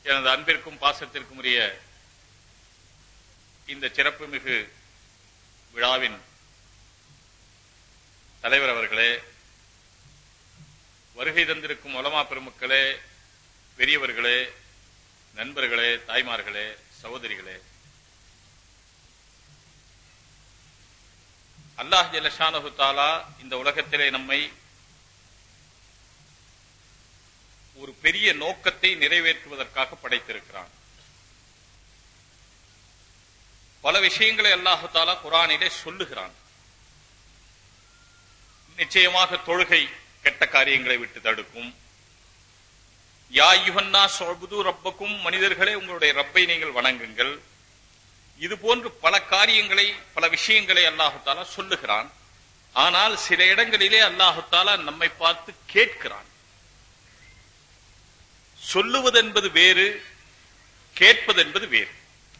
எனது அன்பிற்கும் பாசத்திற்கும் உரிய இந்த சிறப்புமிகு விழாவின் தலைவர் அவர்களே வருகை தந்திருக்கும் உலமா பெருமக்களே பெரியவர்களே நண்பர்களே தாய்மார்களே சகோதரிகளே அல்லாஹ் ஜல்லஷானஹு தாலா இந்த உலகத்திலே நம்மை ஒரு பெரிய நோக்கத்தை நிறைவேற்றுவதற்காக படைத்திருக்கிறான் பல விஷயங்களை அல்லாஹு தாலா குரானிலே சொல்லுகிறான் நிச்சயமாக தொழுகை கெட்ட காரியங்களை விட்டு தடுக்கும் யா யுஹன்னா சொபுது ரப்பக்கும் மனிதர்களே உங்களுடைய ரப்பை நீங்கள் வணங்குங்கள் இது போன்று பல காரியங்களை பல விஷயங்களை அல்லாஹு தாலா சொல்லுகிறான் ஆனால் சில இடங்களிலே அல்லாஹு தாலா நம்மை பார்த்து கேட்கிறான் சொல்லுவது என்பது வேறு கேட்பது என்பது வேறு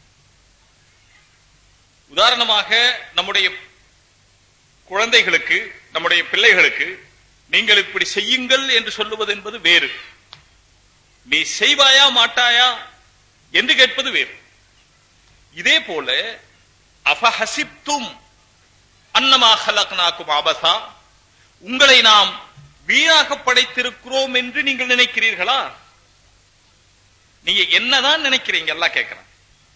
உதாரணமாக நம்முடைய குழந்தைகளுக்கு நம்முடைய பிள்ளைகளுக்கு நீங்கள் இப்படி செய்யுங்கள் என்று சொல்லுவது என்பது வேறு நீ செய்வாயா மாட்டாயா என்று கேட்பது வேறு இதே போல அபஹசிப்தும் அன்னமா ஹலக்னாக்கும் அபசா உங்களை நாம் வீணாக படைத்திருக்கிறோம் என்று நீங்கள் நினைக்கிறீர்களா நீங்க என்னதான் நினைக்கிறீங்க எல்லாம் கேட்கிறேன்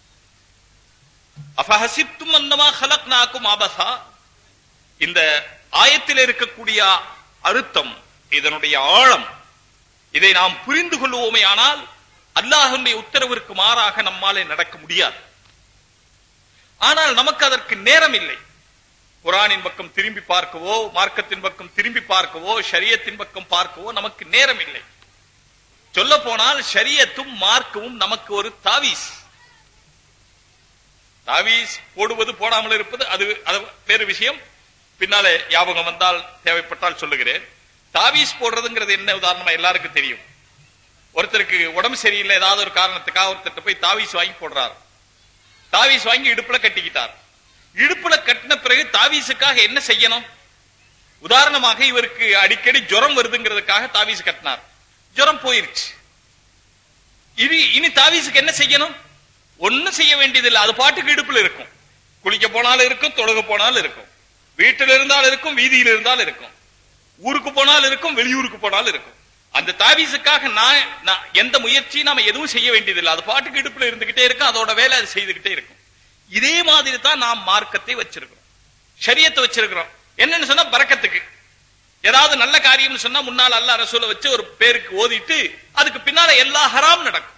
அபஹசிப்தும் அன்னமா ஹலக்னாக்கும் அபசா இந்த ஆயத்தில் இருக்கக்கூடிய அர்த்தம் இதனுடைய ஆழம் இதை நாம் புரிந்து கொள்வோமே ஆனால் அல்லாஹனுடைய உத்தரவிற்கு மாறாக நம்மாலே நடக்க முடியாது ஆனால் நமக்கு அதற்கு நேரம் இல்லை குரானின் பக்கம் திரும்பி பார்க்கவோ மார்க்கத்தின் பக்கம் திரும்பி பார்க்கவோ ஷரியத்தின் பக்கம் பார்க்கவோ நமக்கு நேரம் இல்லை சொல்ல போனால் ஷரியத்தும் மார்க்கமும் நமக்கு ஒரு தாவீஸ் தாவீஸ் போடுவது போடாமல் இருப்பது அது அது வேறு விஷயம் பின்னாலே ஞாபகம் வந்தால் தேவைப்பட்டால் சொல்லுகிறேன் தாவீஸ் போடுறதுங்கிறது என்ன உதாரணமா எல்லாருக்கும் தெரியும் ஒருத்தருக்கு உடம்பு சரியில்லை ஏதாவது ஒரு காரணத்துக்காக ஒருத்தர் போய் தாவீஸ் வாங்கி போடுறார் தாவீஸ் வாங்கி இடுப்புல கட்டிக்கிட்டார் இடுப்புல கட்டின பிறகு தாவீஸுக்காக என்ன செய்யணும் உதாரணமாக இவருக்கு அடிக்கடி ஜுரம் வருதுங்கிறதுக்காக தாவீஸ் கட்டினார் ஜுரம் போயிருச்சு இனி இனி தாவீஸுக்கு என்ன செய்யணும் ஒண்ணும் செய்ய வேண்டியதில்லை அது பாட்டுக்கு இடுப்புல இருக்கும் குளிக்க போனாலும் இருக்கும் தொழுக போனாலும் இருக்கும் வீட்டில் இருந்தாலும் இருக்கும் வீதியில் இருந்தாலும் இருக்கும் ஊருக்கு போனாலும் இருக்கும் வெளியூருக்கு போனாலும் இருக்கும் அந்த தாவீஸுக்காக நான் நான் எந்த முயற்சியும் நாம எதுவும் செய்ய வேண்டியதில்லை அது பாட்டுக்கு இடுப்புல இருந்துகிட்டே இருக்கும் அதோட வேலை அது செய்துகிட்டே இருக்கும் இதே மாதிரி தான் நாம் மார்க்கத்தை வச்சிருக்கிறோம் ஷரியத்தை வச்சிருக்கிறோம் என்னன்னு சொன்னா பறக்கத்துக்கு ஏதாவது நல்ல காரியம்னு சொன்னா முன்னால் அல்லா ரசூலை வச்சு ஒரு பேருக்கு ஓதிட்டு அதுக்கு பின்னால எல்லா ஹராம் நடக்கும்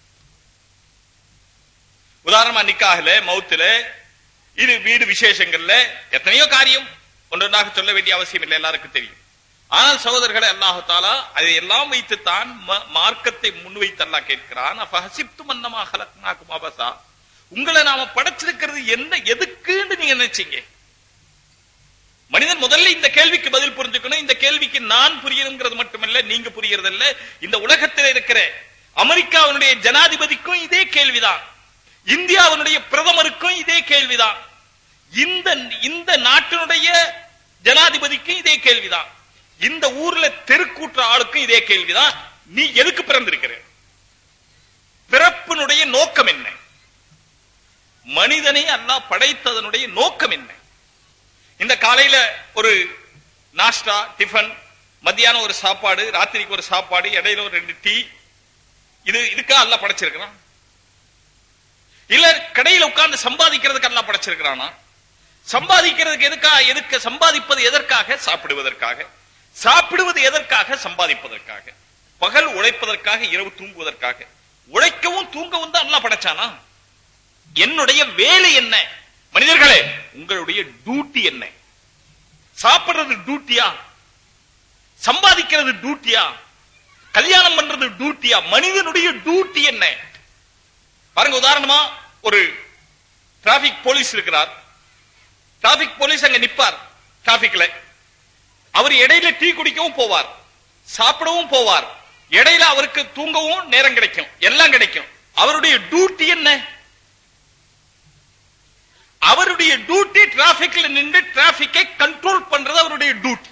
உதாரணமா நிக்காகல மவுத்துல இது வீடு விசேஷங்கள்ல எத்தனையோ காரியம் ஒன்றொன்றாக சொல்ல வேண்டிய அவசியம் இல்லை எல்லாருக்கும் தெரியும் ஆனால் சகோதரர்களை அல்லாஹு தாலா அதை எல்லாம் வைத்துத்தான் மார்க்கத்தை முன்வைத்து அல்லாஹ் கேட்கிறான் அஃபஹசிப்து மன்னமா ஹலக்னாக்கும் அபசா உங்களை நாம படைச்சிருக்கிறது என்ன எதுக்குன்னு நீங்க நினைச்சீங்க மனிதன் முதல்ல இந்த கேள்விக்கு பதில் புரிஞ்சுக்கணும் இந்த கேள்விக்கு நான் புரியணுங்கிறது மட்டுமல்ல நீங்க புரியறதில்ல இந்த உலகத்தில் இருக்கிற அமெரிக்காவினுடைய ஜனாதிபதிக்கும் இதே கேள்விதான் இந்தியாவினுடைய பிரதமருக்கும் இதே கேள்விதான் இந்த இந்த நாட்டினுடைய ஜனாதிபதிக்கும் இதே கேள்விதான் இந்த ஊர்ல தெருக்கூற்ற ஆளுக்கும் இதே கேள்விதான் நீ எதுக்கு பிறந்திருக்கிற பிறப்பினுடைய நோக்கம் என்ன மனிதனை அல்லாஹ் படைத்ததனுடைய நோக்கம் என்ன இந்த காலையில ஒரு நாஸ்டா டிஃபன் மத்தியானம் ஒரு சாப்பாடு ராத்திரிக்கு ஒரு சாப்பாடு இடையில ஒரு ரெண்டு டீ இது இதுக்கா அல்ல படைச்சிருக்கிறான் இல்ல கடையில உட்கார்ந்து சம்பாதிக்கிறதுக்கு அல்ல படைச்சிருக்கிறானா சம்பாதிக்கிறதுக்கு எதுக்கா எதுக்கு சம்பாதிப்பது எதற்காக சாப்பிடுவதற்காக சாப்பிடுவது எதற்காக சம்பாதிப்பதற்காக பகல் உழைப்பதற்காக இரவு தூங்குவதற்காக உழைக்கவும் தூங்கவும் தான் அல்ல படைச்சானா என்னுடைய வேலை என்ன மனிதர்களே உங்களுடைய டியூட்டி என்ன சாப்பிடுறது டியூட்டியா சம்பாதிக்கிறது டியூட்டியா கல்யாணம் பண்றது டியூட்டியா மனிதனுடைய டியூட்டி என்ன பாருங்க உதாரணமா ஒரு டிராபிக் போலீஸ் இருக்கிறார் டிராபிக் போலீஸ் அங்க நிப்பார் டிராபிக்ல அவர் இடையில டீ குடிக்கவும் போவார் சாப்பிடவும் போவார் இடையில அவருக்கு தூங்கவும் நேரம் கிடைக்கும் எல்லாம் கிடைக்கும் அவருடைய டியூட்டி என்ன அவருடைய டியூட்டி டிராபிக்ல நின்று டிராபிக்கை கண்ட்ரோல் பண்றது அவருடைய டியூட்டி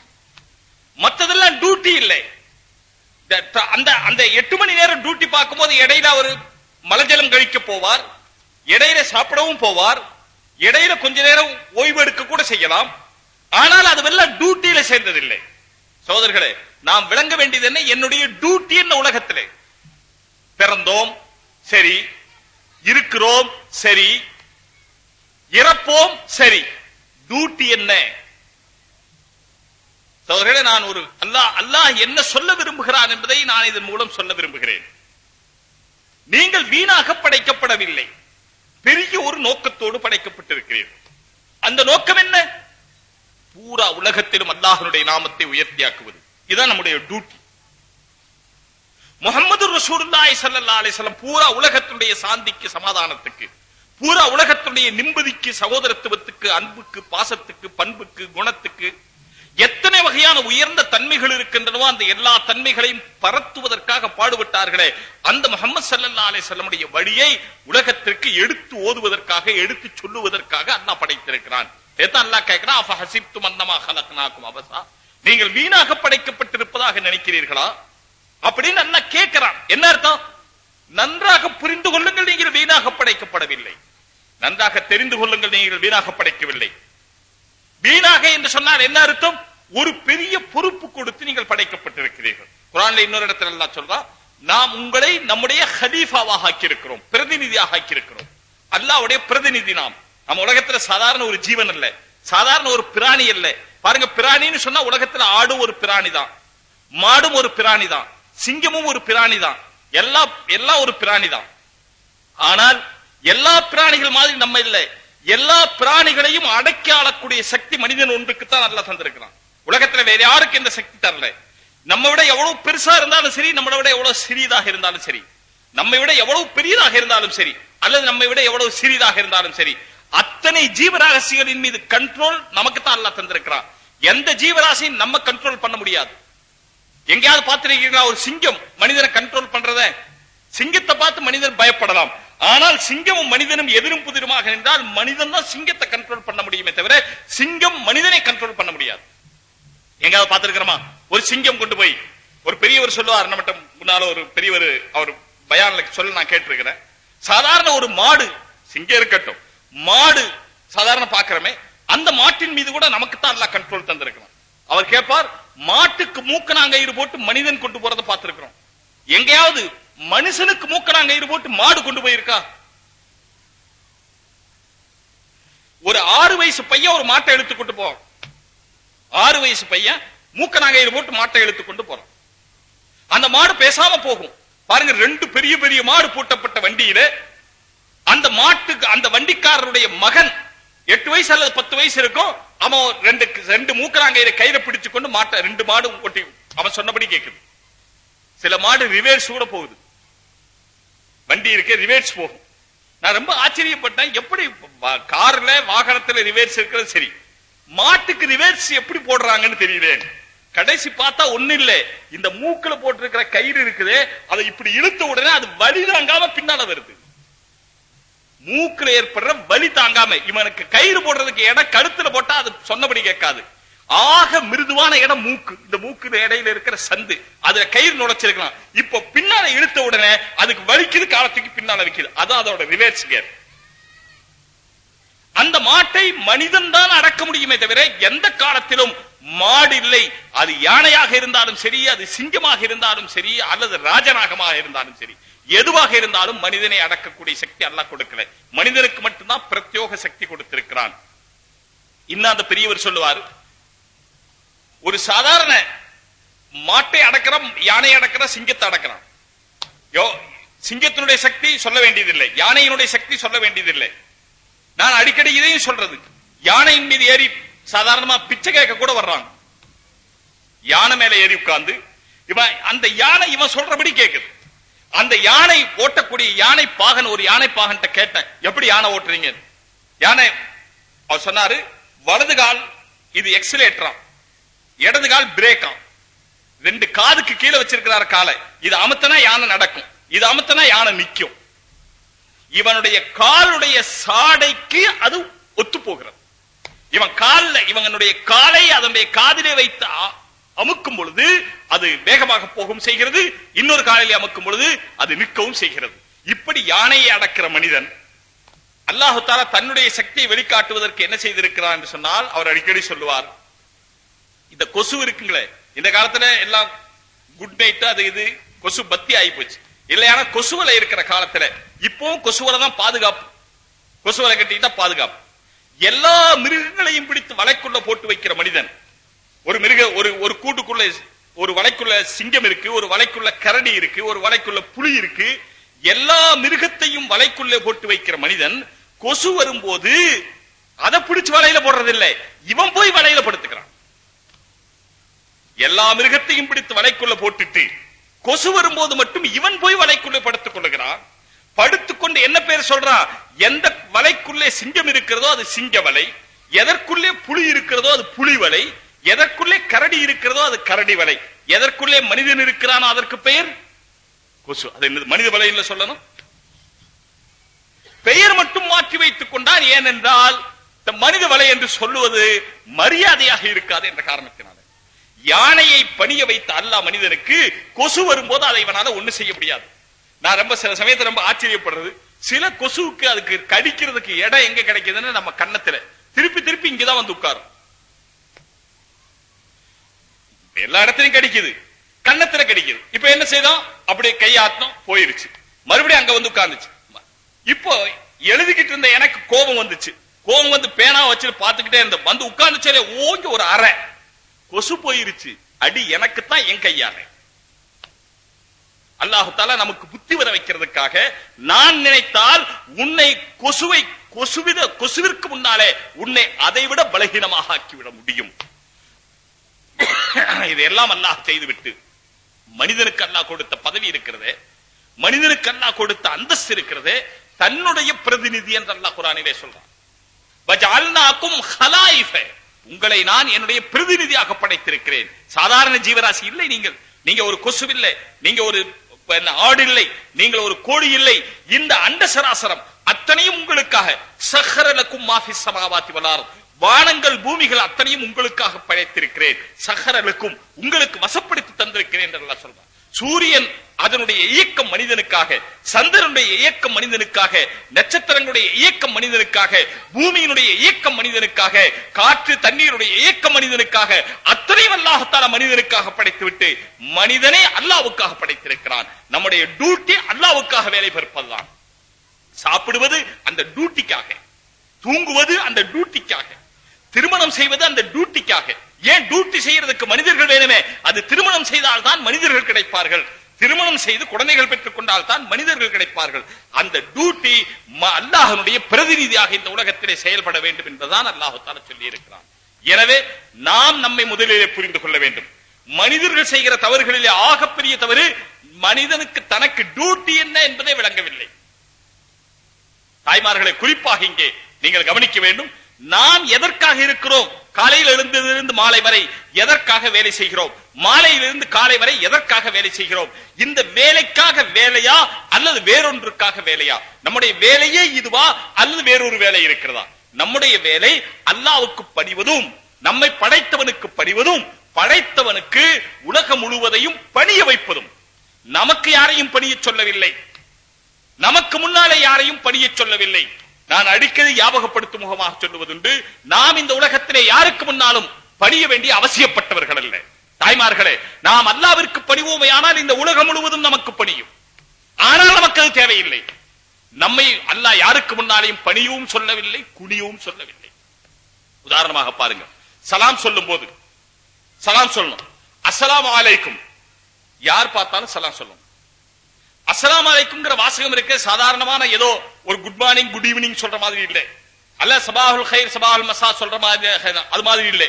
மத்ததெல்லாம் டியூட்டி இல்லை அந்த அந்த எட்டு மணி நேரம் டியூட்டி பார்க்கும்போது இடையில அவர் மலஜலம் கழிக்க போவார் இடையில சாப்பிடவும் போவார் இடையில கொஞ்ச நேரம் ஓய்வு எடுக்க கூட செய்யலாம் ஆனால் அதுவெல்லாம் டியூட்டியில சேர்ந்ததில்லை சோதர்களே நாம் விளங்க வேண்டியது என்ன என்னுடைய டியூட்டி என்ன உலகத்திலே பிறந்தோம் சரி இருக்கிறோம் சரி இறப்போம் சரி டியூட்டி என்ன சோதர்களே நான் ஒரு அல்லாஹ் அல்லாஹ் என்ன சொல்ல விரும்புகிறான் என்பதை நான் இதன் மூலம் சொல்ல விரும்புகிறேன் நீங்கள் வீணாக படைக்கப்படவில்லை பெரிய ஒரு நோக்கத்தோடு படைக்கப்பட்டிருக்கிறீர்கள் அந்த நோக்கம் என்ன பூரா உலகத்திலும் அல்லாஹனுடைய நாமத்தை உயர்த்தியாக்குவது இதுதான் நம்முடைய டியூட்டி முகமது ரசூலுல்லாஹி ஸல்லல்லாஹு அலைஹி வஸல்லம் பூரா உலகத்துடைய சாந்திக்கு சமாதானத்துக்கு பூரா உலகத்துடைய நிம்மதிக்கு சகோதரத்துவத்துக்கு அன்புக்கு பாசத்துக்கு பண்புக்கு குணத்துக்கு எத்தனை வகையான உயர்ந்த தன்மைகள் இருக்கின்றனவோ அந்த எல்லா தன்மைகளையும் பரத்துவதற்காக பாடுபட்டார்களே அந்த முகமது சல்லல்லா அலி சொல்லமுடைய வழியை உலகத்திற்கு எடுத்து ஓதுவதற்காக எடுத்து சொல்லுவதற்காக அல்லாஹ் படைத்திருக்கிறான் ஏதான் அல்லாஹ் கேட்கிறான் அஃப ஹசிப்தும் அன்னமா ஹலக்னாக்கும் அபசா நீங்கள் வீணாக படைக்கப்பட்டிருப்பதாக நினைக்கிறீர்களா அப்படின்னு அல்லாஹ் கேட்கிறான் என்ன அர்த்தம் நன்றாக புரிந்து கொள்ளுங்கள் நீங்கள் வீணாக படைக்கப்படவில்லை நன்றாக தெரிந்து கொள்ளுங்கள் நீங்கள் வீணாக படைக்கவில்லை வீணாக என்று சொன்னால் என்ன அர்த்தம் ஒரு பெரிய பொறுப்பு கொடுத்து நீங்கள் படைக்கப்பட்டிருக்கிறீர்கள் குரான்ல இன்னொரு இடத்துல எல்லாம் சொல்றா நாம் உங்களை நம்முடைய ஹலீஃபாவாக ஆக்கியிருக்கிறோம் பிரதிநிதியாக ஆக்கியிருக்கிறோம் அல்லாவுடைய பிரதிநிதி நாம் நம்ம உலகத்துல சாதாரண ஒரு ஜீவன் அல்ல சாதாரண ஒரு பிராணி அல்ல பாருங்க பிராணின்னு சொன்னா உலகத்துல ஆடும் ஒரு பிராணி தான் மாடும் ஒரு பிராணி தான் சிங்கமும் ஒரு பிராணி தான் எல்லா எல்லாம் ஒரு பிராணி தான் ஆனால் எல்லா பிராணிகள் மாதிரி நம்ம இல்லை எல்லா பிராணிகளையும் அடக்கி ஆளக்கூடிய சக்தி மனிதன் ஒன்றுக்கு தான் நல்லா தந்திருக்கிறான் உலகத்துல வேற யாருக்கு இந்த சக்தி தரல நம்ம விட எவ்வளவு பெருசா இருந்தாலும் சரி நம்மளை விட எவ்வளவு சிறியதாக இருந்தாலும் சரி நம்மை விட எவ்வளவு பெரியதாக இருந்தாலும் சரி அல்லது நம்மை விட எவ்வளவு சிறியதாக இருந்தாலும் சரி அத்தனை ஜீவராசிகளின் மீது கண்ட்ரோல் நமக்கு தான் அல்லா தந்திருக்கிறான் எந்த ஜீவராசியும் நம்ம கண்ட்ரோல் பண்ண முடியாது எங்கேயாவது பார்த்திருக்கீங்களா ஒரு சிங்கம் மனிதனை கண்ட்ரோல் பண்றத சிங்கத்தை பார்த்து மனிதன் பயப்படலாம் ஆனால் சிங்கமும் மனிதனும் எதிரும் புதிருமாக நின்றால் மனிதன் தான் சிங்கத்தை கண்ட்ரோல் பண்ண முடியுமே தவிர சிங்கம் மனிதனை கண்ட்ரோல் பண்ண முடியாது எங்காவது பார்த்திருக்கிறோமா ஒரு சிங்கம் கொண்டு போய் ஒரு பெரியவர் சொல்லுவார் நம்மகிட்ட முன்னால ஒரு பெரியவர் அவர் பயான்ல சொல்ல நான் கேட்டிருக்கிறேன் சாதாரண ஒரு மாடு சிங்கம் இருக்கட்டும் மாடு சாதாரண பாக்குறமே அந்த மாட்டின் மீது கூட நமக்கு தான் எல்லாம் கண்ட்ரோல் தந்திருக்கிறோம் அவர் கேட்பார் மாட்டுக்கு மூக்கணாங்கயிறு போட்டு மனிதன் கொண்டு போறதை பார்த்திருக்கிறோம் எங்கேயாவது மனுஷனுக்கு மூக்கணாங்கயிறு போட்டு மாடு கொண்டு போயிருக்கா ஒரு ஆறு வயசு பையன் ஒரு மாட்டை எடுத்து கொண்டு போவான் ஆறு வயசு பையன் மூக்கணாங்கயிறு போட்டு மாட்டை எடுத்து கொண்டு போறான் அந்த மாடு பேசாம போகும் பாருங்க ரெண்டு பெரிய பெரிய மாடு பூட்டப்பட்ட வண்டியில அந்த மாட்டுக்கு அந்த வண்டிக்காரருடைய மகன் எட்டு வயசு அல்லது பத்து வயசு இருக்கும் அவன் ரெண்டு ரெண்டு மூக்கராங்கயிற கையில பிடிச்சு கொண்டு மாட்டை ரெண்டு மாடு ஒட்டி அவன் சொன்னபடி கேக்குது சில மாடு ரிவேர்ஸ் கூட போகுது வண்டி இருக்கு ரிவேர்ஸ் போகும் நான் ரொம்ப ஆச்சரியப்பட்டேன் எப்படி கார்ல வாகனத்துல ரிவேர்ஸ் இருக்கிறது சரி மாட்டுக்கு ரிவேர்ஸ் எப்படி போடுறாங்கன்னு தெரியல கடைசி பார்த்தா ஒண்ணு இல்ல இந்த மூக்குல போட்டிருக்கிற கயிறு இருக்குது அதை இப்படி இழுத்த உடனே அது வலி தாங்காம பின்னால வருது மூக்குல ஏற்படுற வலி தாங்காம இவனுக்கு கயிறு போடுறதுக்கு இடம் கழுத்துல போட்டா அது சொன்னபடி கேட்காது ஆக மிருதுவான இடம் மூக்கு இந்த மூக்கு இடையில இருக்கிற சந்து அதுல கயிறு நுழைச்சிருக்கலாம் இப்ப பின்னால இழுத்த உடனே அதுக்கு வலிக்குது காலத்துக்கு பின்னால வைக்குது அதான் அதோட ரிவேர்ஸ் கியர் அந்த மாட்டை மனிதன் தான் அடக்க முடியுமே தவிர எந்த காலத்திலும் மாடு இல்லை அது யானையாக இருந்தாலும் சரி அது சிங்கமாக இருந்தாலும் சரி அல்லது ராஜநாகமாக இருந்தாலும் சரி எதுவாக இருந்தாலும் மனிதனை அடக்கக்கூடிய சக்தி அல்ல கொடுக்கல மனிதனுக்கு மட்டும்தான் பிரத்யோக சக்தி கொடுத்திருக்கிறான் இன்னும் அந்த பெரியவர் சொல்லுவார் ஒரு சாதாரண மாட்டை அடக்கிறான் யானை அடக்கிற சிங்கத்தை அடக்கிறான் யோ சிங்கத்தினுடைய சக்தி சொல்ல வேண்டியதில்லை யானையினுடைய சக்தி சொல்ல வேண்டியதில்லை நான் அடிக்கடி இதையும் சொல்றது யானையின் மீது ஏறி சாதாரணமா பிச்சை கேட்க கூட வர்றாங்க யானை மேல ஏறி உட்கார்ந்து இவன் அந்த யானை இவன் சொல்றபடி கேக்குது அந்த யானை ஓட்டக்கூடிய யானை பாகன் ஒரு யானை பாகன் கேட்டேன் எப்படி யானை ஓட்டுறீங்க யானை அவர் சொன்னாரு வலது கால் இது எக்ஸலேட்டரா இடது கால் பிரேக்கா ரெண்டு காதுக்கு கீழே வச்சிருக்கிறார் காலை இது அமுத்தனா யானை நடக்கும் இது அமுத்தனா யானை நிக்கும் இவனுடைய காலுடைய சாடைக்கு அது ஒத்து போகிறது இவன் கால்ல இவனுடைய காலை அதனுடைய காதிலே வைத்து அமுக்கும் பொழுது அது வேகமாக போகவும் செய்கிறது இன்னொரு காலையிலே அமுக்கும் பொழுது அது நிற்கவும் செய்கிறது இப்படி யானையை அடக்கிற மனிதன் அல்லாஹு தாலா தன்னுடைய சக்தியை வெளிக்காட்டுவதற்கு என்ன செய்திருக்கிறார் என்று சொன்னால் அவர் அடிக்கடி சொல்லுவார் இந்த கொசு இருக்குங்களே இந்த காலத்துல எல்லாம் குட் நைட் அது இது கொசு பத்தி ஆகி போச்சு இல்லையான கொசுவலை இருக்கிற காலத்துல இப்பவும் கொசுவலை தான் பாதுகாப்பு கொசுவலை கட்டிட்டா பாதுகாப்பு எல்லா மிருகங்களையும் பிடித்து வலைக்குள்ள போட்டு வைக்கிற மனிதன் ஒரு மிருக ஒரு ஒரு கூட்டுக்குள்ள ஒரு வலைக்குள்ள சிங்கம் இருக்கு ஒரு வலைக்குள்ள கரடி இருக்கு ஒரு வலைக்குள்ள புலி இருக்கு எல்லா மிருகத்தையும் வலைக்குள்ளே போட்டு வைக்கிற மனிதன் கொசு வரும்போது அதை பிடிச்சு வலையில போடுறதில்லை இவன் போய் வலையில படுத்துக்கிறான் எல்லா மிருகத்தையும் பிடித்து வலைக்குள்ள போட்டுட்டு கொசு வரும்போது மட்டும் இவன் போய் வலைக்குள்ளே படுத்துக் கொள்ளுகிறான் படுத்துக்கொண்டு என்ன பேர் சொல்றான் எந்த வலைக்குள்ளே சிங்கம் இருக்கிறதோ அது சிங்க வலை எதற்குள்ளே புலி இருக்கிறதோ அது புலி வலை எதற்குள்ளே கரடி இருக்கிறதோ அது கரடி வலை எதற்குள்ளே மனிதன் இருக்கிறானோ அதற்கு பெயர் கொசு அது என்னது மனித வலையில் சொல்லணும் பெயர் மட்டும் மாற்றி வைத்துக் கொண்டார் ஏனென்றால் இந்த மனித வலை என்று சொல்லுவது மரியாதையாக இருக்காது என்ற காரணத்தினால யானையை பணிய வைத்த அல்லாஹ் மனிதனுக்கு கொசு வரும்போது அதை இவனால ஒண்ணு செய்ய முடியாது நான் ரொம்ப சில சமயத்துல ரொம்ப ஆச்சரியப்படுறது சில கொசுவுக்கு அதுக்கு கடிக்கிறதுக்கு இடம் எங்க கிடைக்குதுன்னு நம்ம கன்னத்துல திருப்பி திருப்பி இங்கதான் வந்து உட்காரும் எல்லா இடத்துலயும் கடிக்குது கன்னத்துல கடிக்குது இப்ப என்ன செய்தோம் அப்படியே கையாத்தம் போயிருச்சு மறுபடியும் அங்க வந்து உட்கார்ந்துச்சு இப்போ எழுதிக்கிட்டு இருந்த எனக்கு கோபம் வந்துச்சு கோபம் வந்து பேனா வச்சுட்டு பாத்துக்கிட்டே இருந்த வந்து உட்கார்ந்துச்சே ஓங்கி ஒரு அறை கொசு போயிருச்சு அடி எனக்கு தான் என் கையால அல்லாஹு தாலா நமக்கு புத்தி வர வைக்கிறதுக்காக நான் நினைத்தால் உன்னை கொசுவை கொசுவித கொசுவிற்கு முன்னாலே உன்னை அதைவிட பலகீனமாக ஆக்கிவிட முடியும் இதையெல்லாம் அல்லாஹ் செய்துவிட்டு மனிதனுக்கு அல்லாஹ் கொடுத்த பதவி இருக்கிறது மனிதனுக்கு அல்லாஹ் கொடுத்த அந்தஸ்து இருக்கிறது தன்னுடைய பிரதிநிதி என்று அல்லாஹ் குரானிலே சொல்றான் வஜஅல்னாக்கும் ஹலாயிஃப உங்களை நான் என்னுடைய பிரதிநிதியாக படைத்திருக்கிறேன் சாதாரண ஜீவராசி இல்லை நீங்கள் நீங்க ஒரு கொசு இல்லை நீங்க ஒரு என்ன, ஆடு இல்லை நீங்கள் ஒரு கோழி இல்லை இந்த அண்ட சராசரம் அத்தனையும் உங்களுக்காக சஹரலக்கும் மாஃபி சமாவாத்தி வலார் வானங்கள் பூமிகள் அத்தனையும் உங்களுக்காக படைத்திருக்கிறேன் சஹரலுக்கும் உங்களுக்கு வசப்படுத்தி தந்திருக்கிறேன் என்று அல்லாஹ் சொல்றான் சூரியன் அதனுடைய இயக்கம் மனிதனுக்காக சந்திரனுடைய இயக்கம் மனிதனுக்காக நட்சத்திரங்களுடைய இயக்கம் மனிதனுக்காக பூமியினுடைய இயக்கம் மனிதனுக்காக காற்று தண்ணீருடைய இயக்கம் மனிதனுக்காக அத்தனையும் அல்லாஹத்தால மனிதனுக்காக படைத்துவிட்டு மனிதனை அல்லாவுக்காக படைத்திருக்கிறான் நம்முடைய டியூட்டி அல்லாவுக்காக வேலை பார்ப்பதுதான் சாப்பிடுவது அந்த டியூட்டிக்காக தூங்குவது அந்த டியூட்டிக்காக திருமணம் செய்வது அந்த டியூட்டிக்காக ஏன் டியூட்டி செய்யறதுக்கு மனிதர்கள் வேணுமே அது திருமணம் செய்தால் தான் மனிதர்கள் கிடைப்பார்கள் திருமணம் செய்து குழந்தைகள் பெற்றுக் கொண்டால் தான் மனிதர்கள் கிடைப்பார்கள் அந்த டியூட்டி அல்லாஹனுடைய பிரதிநிதியாக இந்த உலகத்திலே செயல்பட வேண்டும் என்பதுதான் அல்லாஹு தாலா சொல்லி இருக்கிறான் எனவே நாம் நம்மை முதலிலே புரிந்து கொள்ள வேண்டும் மனிதர்கள் செய்கிற தவறுகளிலே ஆகப்பெரிய தவறு மனிதனுக்கு தனக்கு டியூட்டி என்ன என்பதை விளங்கவில்லை தாய்மார்களை குறிப்பாக இங்கே நீங்கள் கவனிக்க வேண்டும் நாம் எதற்காக இருக்கிறோம் காலையில் எழுந்ததிலிருந்து மாலை வரை எதற்காக வேலை செய்கிறோம் மாலையிலிருந்து காலை வரை எதற்காக வேலை செய்கிறோம் இந்த வேலைக்காக வேலையா அல்லது வேறொன்றுக்காக வேலையா நம்முடைய வேலையே இதுவா அல்லது வேறொரு வேலை இருக்கிறதா நம்முடைய வேலை அல்லாவுக்கு பணிவதும் நம்மை படைத்தவனுக்கு பணிவதும் படைத்தவனுக்கு உலகம் முழுவதையும் பணிய வைப்பதும் நமக்கு யாரையும் பணிய சொல்லவில்லை நமக்கு முன்னாலே யாரையும் பணிய சொல்லவில்லை நான் அடிக்கடி ஞாபகப்படுத்தும் முகமாக சொல்லுவதுண்டு நாம் இந்த உலகத்திலே யாருக்கு முன்னாலும் பணிய வேண்டிய அவசியப்பட்டவர்கள் அல்ல தாய்மார்களே நாம் அல்லாவிற்கு பணிவோமே ஆனால் இந்த உலகம் முழுவதும் நமக்கு பணியும் ஆனால் நமக்கு அது தேவையில்லை நம்மை அல்லாஹ் யாருக்கு முன்னாலேயும் பணியவும் சொல்லவில்லை குனியவும் சொல்லவில்லை உதாரணமாக பாருங்க சலாம் சொல்லும் போது சலாம் சொல்லணும் அஸ்ஸலாமு அலைக்கும் யார் பார்த்தாலும் சலாம் சொல்லணும் அஸ்ஸலாமு அலைக்கும்ங்கிற வாசகம் இருக்கு சாதாரணமான ஏதோ ஒரு குட் மார்னிங் குட் ஈவினிங் சொல்ற மாதிரி இல்லை அல்ல சபாஹுல் ஹைர் சபாஹுல் மசா சொல்ற மாதிரி அது மாதிரி இல்லை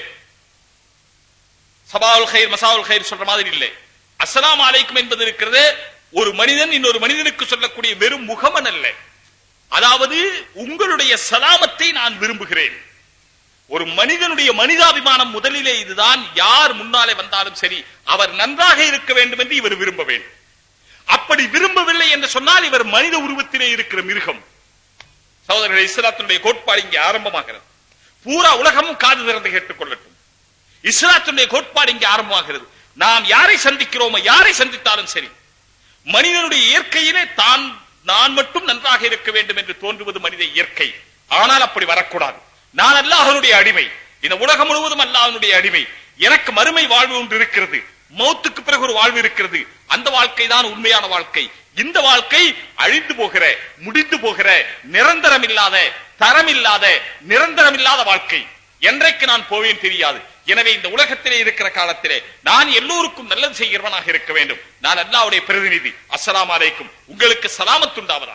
சபாவுல் ஹைர் மசாவுல் ஹைர் சொல்ற மாதிரி இல்லை அஸ்ஸலாமு அலைக்கும் என்பது இருக்கிறது ஒரு மனிதன் இன்னொரு மனிதனுக்கு சொல்லக்கூடிய வெறும் முகமன் அல்ல அதாவது உங்களுடைய சலாமத்தை நான் விரும்புகிறேன் ஒரு மனிதனுடைய மனிதாபிமானம் முதலிலே இதுதான் யார் முன்னாலே வந்தாலும் சரி அவர் நன்றாக இருக்க வேண்டும் என்று இவர் விரும்ப வேண்டும் அப்படி விரும்பவில்லை என்று சொன்னால் இவர் மனித உருவத்திலே இருக்கிற மிருகம் சகோதரர்கள் இஸ்லாத்தினுடைய கோட்பாடு இங்கே ஆரம்பமாகிறது பூரா உலகமும் காது திறந்து கேட்டுக் கொள்ளட்டும் இஸ்லாத்தினுடைய கோட்பாடு இங்கே ஆரம்பமாகிறது நாம் யாரை சந்திக்கிறோமோ யாரை சந்தித்தாலும் சரி மனிதனுடைய இயற்கையிலே தான் நான் மட்டும் நன்றாக இருக்க வேண்டும் என்று தோன்றுவது மனித இயற்கை ஆனால் அப்படி வரக்கூடாது நான் அல்லாஹனுடைய அடிமை இந்த உலகம் முழுவதும் அல்லாஹனுடைய அடிமை எனக்கு மறுமை வாழ்வு ஒன்று இருக்கிறது மௌத்துக்கு பிறகு ஒரு வாழ்வு இருக்கிறது அந்த வாழ்க்கை தான் உண்மையான வாழ்க்கை இந்த வாழ்க்கை அழிந்து போகிற முடிந்து போகிற நிரந்தரம் இல்லாத தரம் இல்லாத நிரந்தரம் இல்லாத வாழ்க்கை என்றைக்கு நான் போவேன் தெரியாது எனவே இந்த உலகத்திலே இருக்கிற காலத்திலே நான் எல்லோருக்கும் நல்லது செய்கிறவனாக இருக்க வேண்டும் நான் அல்லாவுடைய பிரதிநிதி அஸ்ஸலாமு அலைக்கும் உங்களுக்கு சலாமத்துண்டாவதாக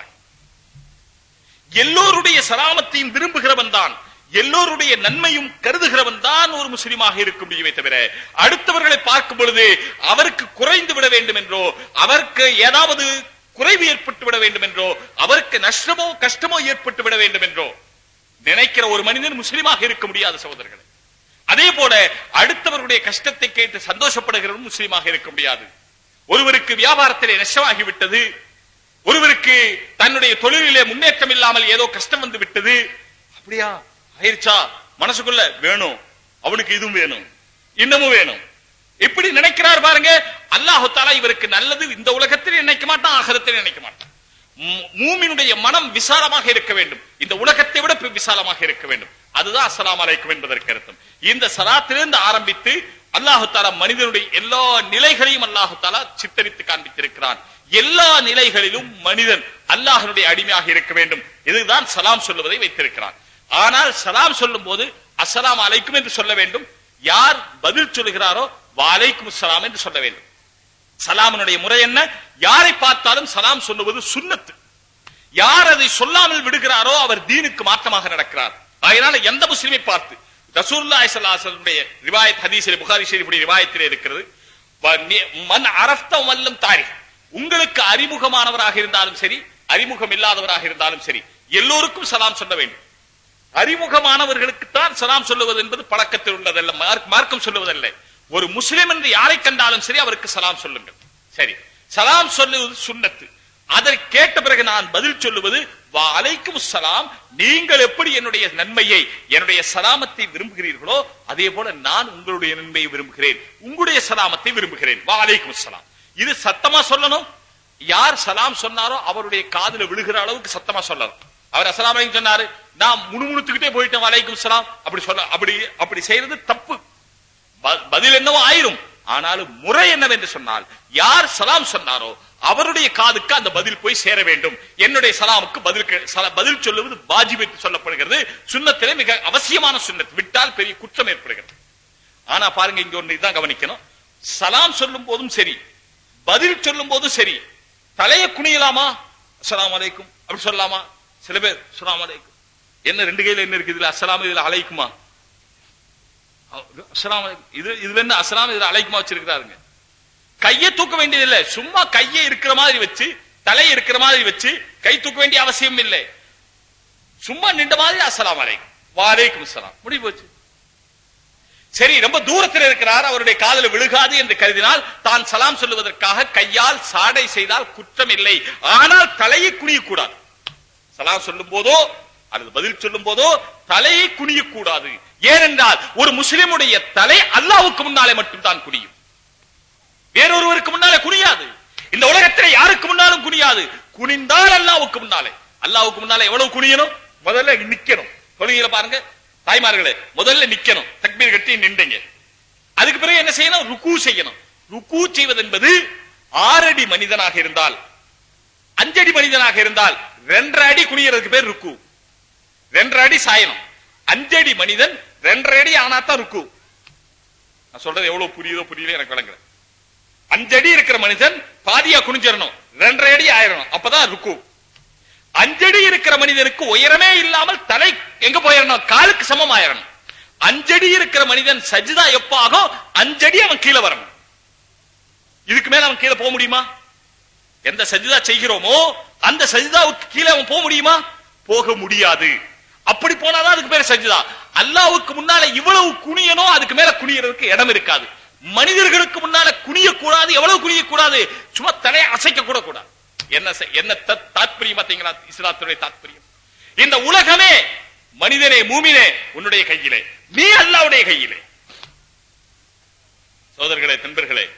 எல்லோருடைய சலாமத்தையும் விரும்புகிறவன் தான் எல்லோருடைய நன்மையும் கருதுகிறவன் தான் ஒரு முஸ்லிமாக இருக்க முடியுமே தவிர அடுத்தவர்களை பார்க்கும் பொழுது அவருக்கு குறைந்து விட வேண்டும் என்றோ அவருக்கு ஏதாவது குறைவு ஏற்பட்டு விட வேண்டும் என்றோ அவருக்கு நஷ்டமோ கஷ்டமோ ஏற்பட்டு விட வேண்டும் என்றோ நினைக்கிற ஒரு மனிதன் முஸ்லிமாக இருக்க முடியாது சகோதரர்களே அதே போல அடுத்தவர்களுடைய கஷ்டத்தை கேட்டு சந்தோஷப்படுகிறவன் முஸ்லிமாக இருக்க முடியாது ஒருவருக்கு வியாபாரத்திலே நஷ்டமாகிவிட்டது ஒருவருக்கு தன்னுடைய தொழிலிலே முன்னேற்றம் இல்லாமல் ஏதோ கஷ்டம் வந்து விட்டது அப்படியா ஆயிருச்சா மனசுக்குள்ள வேணும் அவனுக்கு இதுவும் வேணும் இன்னமும் வேணும் இப்படி நினைக்கிறார் பாருங்க அல்லாஹு தாலா இவருக்கு நல்லது இந்த உலகத்தில் நினைக்க மாட்டான் ஆகரத்தில் நினைக்க மாட்டான் மூ- மூமினுடைய மனம் விசாலமாக இருக்க வேண்டும் இந்த உலகத்தை விட பெ- விசாலமாக இருக்க வேண்டும் அதுதான் அஸ்ஸலாமு அலைக்கும் என்பதற்கு அர்த்தம் இந்த சலாத்திலிருந்து ஆரம்பித்து அல்லாஹு தாலா மனிதனுடைய எல்லா நிலைகளையும் அல்லாஹு தாலா சித்தரித்து காண்பித்திருக்கிறான் எல்லா நிலைகளிலும் மனிதன் அல்லாஹனுடைய அடிமையாக இருக்க வேண்டும் இதுதான் சலாம் சொல்லுவதை வைத்திருக்கிறான் ஆனால் சலாம் சொல்லும் போது அஸ்ஸலாமு அலைக்கும் என்று சொல்ல வேண்டும் யார் பதில் சொல்லுகிறாரோ வாலைக்கும் சலாம் என்று சொல்ல வேண்டும் சலாமனுடைய முறை என்ன யாரை பார்த்தாலும் சலாம் சொல்லுவது சுன்னத்து யார் அதை சொல்லாமல் விடுகிறாரோ அவர் தீனுக்கு மாற்றமாக நடக்கிறார் அதனால எந்த முஸ்லிமை பார்த்து ரசூலுல்லாஹி ஸல்லல்லாஹு அலைஹி வஸல்லுடைய ரிவாயத் ஹதீஸிலே புகாரி ஷரீஃபுடைய ரிவாயத்திலே இருக்கிறது வ- நி- மன் அரஃப்த வல்லம் தாரிக் உங்களுக்கு அறிமுகமானவராக இருந்தாலும் சரி அறிமுகம் இல்லாதவராக இருந்தாலும் சரி எல்லோருக்கும் சலாம் சொல்ல வேண்டும் அறிமுகமானவர்களுக்கு தான் சலாம் சொல்லுவது என்பது பழக்கத்தில் உள்ளதல்ல மார்க்- மார்க்கம் சொல்லுவதல்ல ஒரு முஸ்லிம் என்று யாரை கண்டாலும் சரி அவருக்கு சலாம் சொல்லுங்கள் சரி சலாம் சொல்லுவது சுன்னத்து அதை கேட்ட பிறகு நான் பதில் சொல்லுவது வா அலைக்கும் சலாம் நீங்கள் எப்படி என்னுடைய நன்மையை என்னுடைய சலாமத்தை விரும்புகிறீர்களோ அதே போல நான் உங்களுடைய நன்மையை விரும்புகிறேன் உங்களுடைய சலாமத்தை விரும்புகிறேன் வா அலைக்கும் சலாம் இது சத்தமா சொல்லணும் யார் சலாம் சொன்னாரோ அவருடைய காதுல விழுகிற அளவுக்கு சத்தமா சொல்லணும் அவர் அஸ்ஸலாமு அலைக்கும் சொன்னாரு நான் முணுமுணுத்துக்கிட்டே போயிட்டேன் வலைக்கும் சலாம் அப்படி சொல்ல அப்படி அப்படி செய்யறது தப்பு ப- பதில் என்னவோ ஆயிரும் ஆனாலும் முறை என்னவென்று சொன்னால் யார் சலாம் சொன்னாரோ அவருடைய காதுக்கு அந்த பதில் போய் சேர வேண்டும் என்னுடைய சலாமுக்கு பதில் கே- சல- பதில் சொல்லுவது வாஜிப் என்று சொல்லப்படுகிறது சுன்னத்திலே மிக அவசியமான சுன்னத் விட்டால் பெரிய குற்றம் ஏற்படுகிறது ஆனா பாருங்க இங்க ஒண்ணு இதான் கவனிக்கணும் சலாம் சொல்லும் போதும் சரி பதில் சொல்லும் போதும் சரி தலையை குனியலாமா அஸ்ஸலாமு அலைக்கும் அப்படி சொல்லலாமா சில பேர் அஸ்ஸலாமு அலைக்கும் என்ன ரெண்டு கையில என்ன இருக்கு இதுல அஸ்ஸலாமு இதுல அலைக்குமா அஸ்ஸலாமு அலைக்கும். இது இதுல என்ன அஸ்ஸலாமு இதுல அலைக்குமா வச்சிருக்கிறாருங்க கையை தூக்க வேண்டியதில்லை சும்மா கையை இருக்கிற மாதிரி வச்சு தலை இருக்கிற மாதிரி வச்சு கை தூக்க வேண்டிய அவசியம் இல்லை சும்மா நின்ற மாதிரி அஸ்ஸலாமு அலைக்கும் வாலைக்கும் அஸ்ஸலாம் முடிவு போச்சு சரி ரொம்ப தூரத்தில் இருக்கிறார் அவருடைய காதல விழுகாது என்று கருதினால் தான் சலாம் சொல்லுவதற்காக கையால் சாடை செய்தால் குற்றம் இல்லை ஆனால் தலையை குனியக்கூடாது சலாம் சொல்லும் போதோ அல்லது பதில் சொல்லும் போதோ தலையை குனியக்கூடாது ஏனென்றால் ஒரு முஸ்லிமுடைய தலை அல்லாவுக்கு முன்னாலே மட்டும்தான் குனியும் வேறொருவருக்கு முன்னாலே குனியாது இந்த உலகத்திலே யாருக்கு முன்னாலும் குனியாது குனிந்தால் அல்லாவுக்கு முன்னாலே அல்லாவுக்கு முன்னாலே எவ்வளவு குனியணும் முதல்ல நிக்கணும் தொழுகையில பாருங்க தாய்மார்களே முதல்ல நிக்கணும் தக்பீர் கட்டி நின்றீங்க அதுக்கு பிறகு என்ன செய்யணும் ருக்கு செய்யணும் ருக்கு செய்வது என்பது ஆறடி மனிதனாக இருந்தால் அஞ்சடி மனிதனாக இருந்தால் ரெண்டரை அடி குனியறதுக்கு பேர் ருக்கு ரெண்டரை அடி சாயணும் அஞ்சடி மனிதன் ரெண்டரை அடி ஆனாதான் ருக்கு நான் சொல்றது எவ்வளவு புரியுதோ புரியல எனக்கு விளங்குற அஞ்சடி இருக்கிற மனிதன் பாதியா குனிஞ்சிடணும் ரெண்டரை அடி ஆயிரணும் அப்பதான் ருக்கு அஞ்சடி இருக்கிற மனிதனுக்கு உயரமே இல்லாமல் தலை எங்க போயிடணும் காலுக்கு சமம் ஆயிரணும் அஞ்சடி இருக்கிற மனிதன் சஜிதா எப்ப ஆகும் அஞ்சடி அவன் கீழே வரணும் இதுக்கு மேல அவன் கீழே போக முடியுமா எந்த சஜிதா செய்கிறோமோ அந்த சஜிதாவுக்கு கீழே அவன் போக முடியுமா போக முடியாது அப்படி போனாதான் அதுக்கு பேர் சஜிதா அல்லாவுக்கு முன்னால இவ்வளவு குனியனோ அதுக்கு மேல குனியறதுக்கு இடம் இருக்காது மனிதர்களுக்கு முன்னால குனிய கூடாது எவ்வளவு குனிய கூடாது சும்மா தலையை அசைக்க கூட கூடாது என்ன செ- என்ன தத்- தாத்பரியம் பாத்தீங்களா இஸ்லாத்துடைய தாத்பரியம் இந்த உலகமே மனிதனே மூமினே உன்னுடைய கையிலே நீ அல்லாவுடைய கையிலே சோதர்களே நண்பர்களே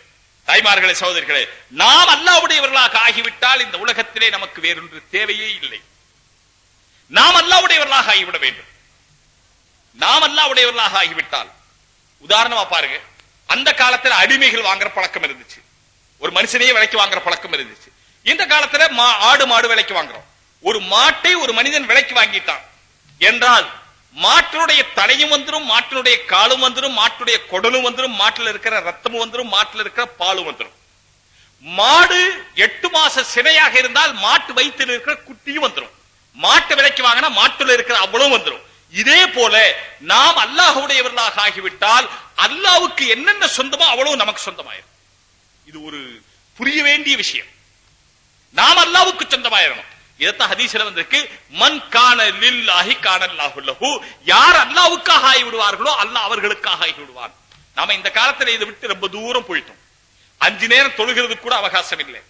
தாய்மார்களே சகோதரிகளே நாம் அல்லாவுடையவர்களாக ஆகிவிட்டால் இந்த உலகத்திலே நமக்கு வேறொன்று தேவையே இல்லை நாம் அல்லாவுடையவர்களாக ஆகிவிட வேண்டும் நாம் அல்லாவுடையவர்களாக ஆகிவிட்டால் உதாரணமா பாருங்க அந்த காலத்துல அடிமைகள் வாங்குற பழக்கம் இருந்துச்சு ஒரு மனுஷனையே விலைக்கு வாங்குற பழக்கம் இருந்துச்சு இந்த காலத்துல மா- ஆடு மாடு விலைக்கு வாங்குறோம் ஒரு மாட்டை ஒரு மனிதன் விலைக்கு வாங்கிட்டான் என்றால் மாட்டினுடைய தலையும் வந்துரும் மாட்டினுடைய காலும் வந்துரும் மாட்டுடைய குடலும் வந்துரும் மாட்டுல இருக்கிற ரத்தமும் வந்துரும் மாட்டுல இருக்கிற பாலும் வந்துரும் மாடு எட்டு மாச சினையாக இருந்தால் மாட்டு வயிற்றில் இருக்கிற குட்டியும் வந்துரும் மாட்டு விலைக்கு வாங்கினா மாட்டுல இருக்கிற அவ்வளவு வந்துரும் இதே போல நாம் அல்லாஹுடையவர்களாக ஆகிவிட்டால் அல்லாவுக்கு என்னென்ன சொந்தமோ அவ்வளவு நமக்கு சொந்தமாயிரும் இது ஒரு புரிய வேண்டிய விஷயம் நாம் அல்லாவுக்கு சொந்தமாயிரணும் இதத்தான் ஹதீஸ்ல வந்திருக்கு மன் கான லில்லாஹி கான அல்லாஹு லஹு யார் அல்லாவுக்காக ஆகி விடுவார்களோ அல்லாஹ் அவர்களுக்காக ஆகி விடுவான் நாம இந்த காலத்துல இதை விட்டு ரொம்ப தூரம் போயிட்டோம் அஞ்சு நேரம் தொழுகிறதுக்கு கூட அவகாசம் இல்லை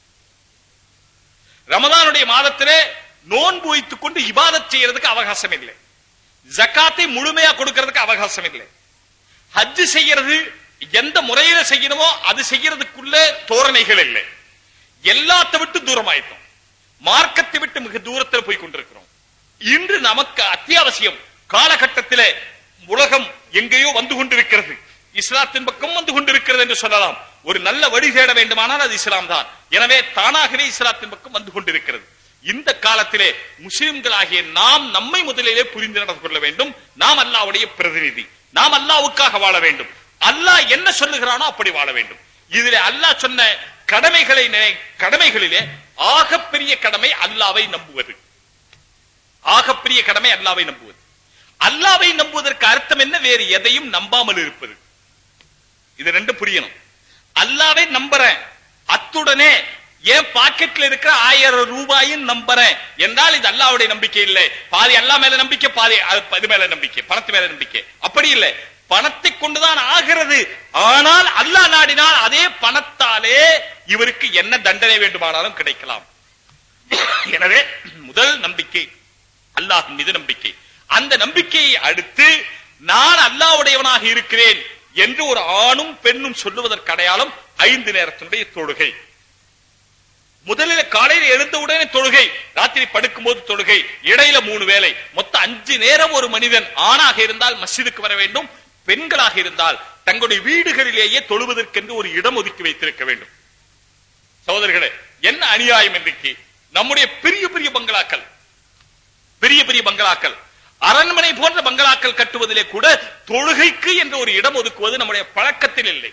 ரமதானுடைய மாதத்திலே நோன்பு வைத்துக் கொண்டு இபாதத் செய்யறதுக்கு அவகாசம் இல்லை ஜக்காத்தை முழுமையா கொடுக்கிறதுக்கு அவகாசம் இல்லை ஹஜ் செய்யறது எந்த முறையில செய்யணுமோ அது செய்யறதுக்குள்ள தோரணைகள் இல்லை எல்லாத்தை விட்டு தூரமாயிட்டோம் மார்க்கத்தை விட்டு மிக தூரத்தில் போய் கொண்டிருக்கிறோம் இன்று நமக்கு அத்தியாவசியம் காலகட்டத்திலே உலகம் எங்கேயோ வந்து கொண்டிருக்கிறது இஸ்லாத்தின் பக்கம் வந்து கொண்டிருக்கிறது என்று சொல்லலாம் ஒரு நல்ல வழி தேட வேண்டுமானால் அது இஸ்லாம் தான் எனவே தானாகவே இஸ்லாத்தின் பக்கம் வந்து கொண்டிருக்கிறது இந்த காலத்திலே முஸ்லிம்களாகிய நாம் நம்மை முதலிலே புரிந்து நடந்து கொள்ள வேண்டும் நாம் அல்லாவுடைய பிரதிநிதி நாம் அல்லாவுக்காக வாழ வேண்டும் அல்லாஹ் என்ன சொல்லுகிறானோ அப்படி வாழ வேண்டும் இதிலே அல்லாஹ் சொன்ன கடமைகளை நினை- கடமைகளிலே ஆகப்பெரிய கடமை அல்லாவை நம்புவது ஆகப்பெரிய கடமை அல்லாவை நம்புவது அல்லாவை நம்புவதற்கு அர்த்தம் என்ன வேறு எதையும் நம்பாமல் இருப்பது இது ரெண்டும் புரியணும் அல்லாவை நம்புறேன் அத்துடனே என் பாக்கெட்ல இருக்கிற ஆயிரம் ரூபாயும் நம்புறேன் என்றால் இது அல்லாவுடைய நம்பிக்கை இல்லை பாதி அல்லா மேல நம்பிக்கை பாதி அது- இது மேல நம்பிக்கை பணத்து மேல நம்பிக்கை அப்படி இல்லை பணத்தை கொண்டுதான் ஆகிறது ஆனால் அல்லாஹ் நாடினால் அதே பணத்தாலே இவருக்கு என்ன தண்டனை வேண்டுமானாலும் கிடைக்கலாம் எனவே முதல் நம்பிக்கை அல்லாஹ் மீது நம்பிக்கை அந்த நம்பிக்கையை அடுத்து நான் அல்லாஹ்வுடையவனாக இருக்கிறேன் என்று ஒரு ஆணும் பெண்ணும் சொல்லுவதற்கு அடையாளம் ஐந்து நேரத்தினுடைய தொழுகை முதலில் காலையில் எழுந்த உடனே தொழுகை ராத்திரி படுக்கும் போது தொழுகை இடையில மூணு வேளை மொத்தம் அஞ்சு நேரம் ஒரு மனிதன் ஆணாக இருந்தால் மஸ்ஜிதுக்கு வர வேண்டும் பெண்களாக இருந்தால் தங்களுடைய வீடுகளிலேயே தொழுவதற்கென்று ஒரு இடம் ஒதுக்கி வைத்திருக்க வேண்டும் சகோதரர்களே என்ன அநியாயம் இன்றைக்கு நம்முடைய பெரிய பெரிய பங்களாக்கள் பெரிய பெரிய பங்களாக்கள் அரண்மனை போன்ற பங்களாக்கள் கட்டுவதிலே கூட தொழுகைக்கு என்ற ஒரு இடம் ஒதுக்குவது நம்முடைய பழக்கத்தில் இல்லை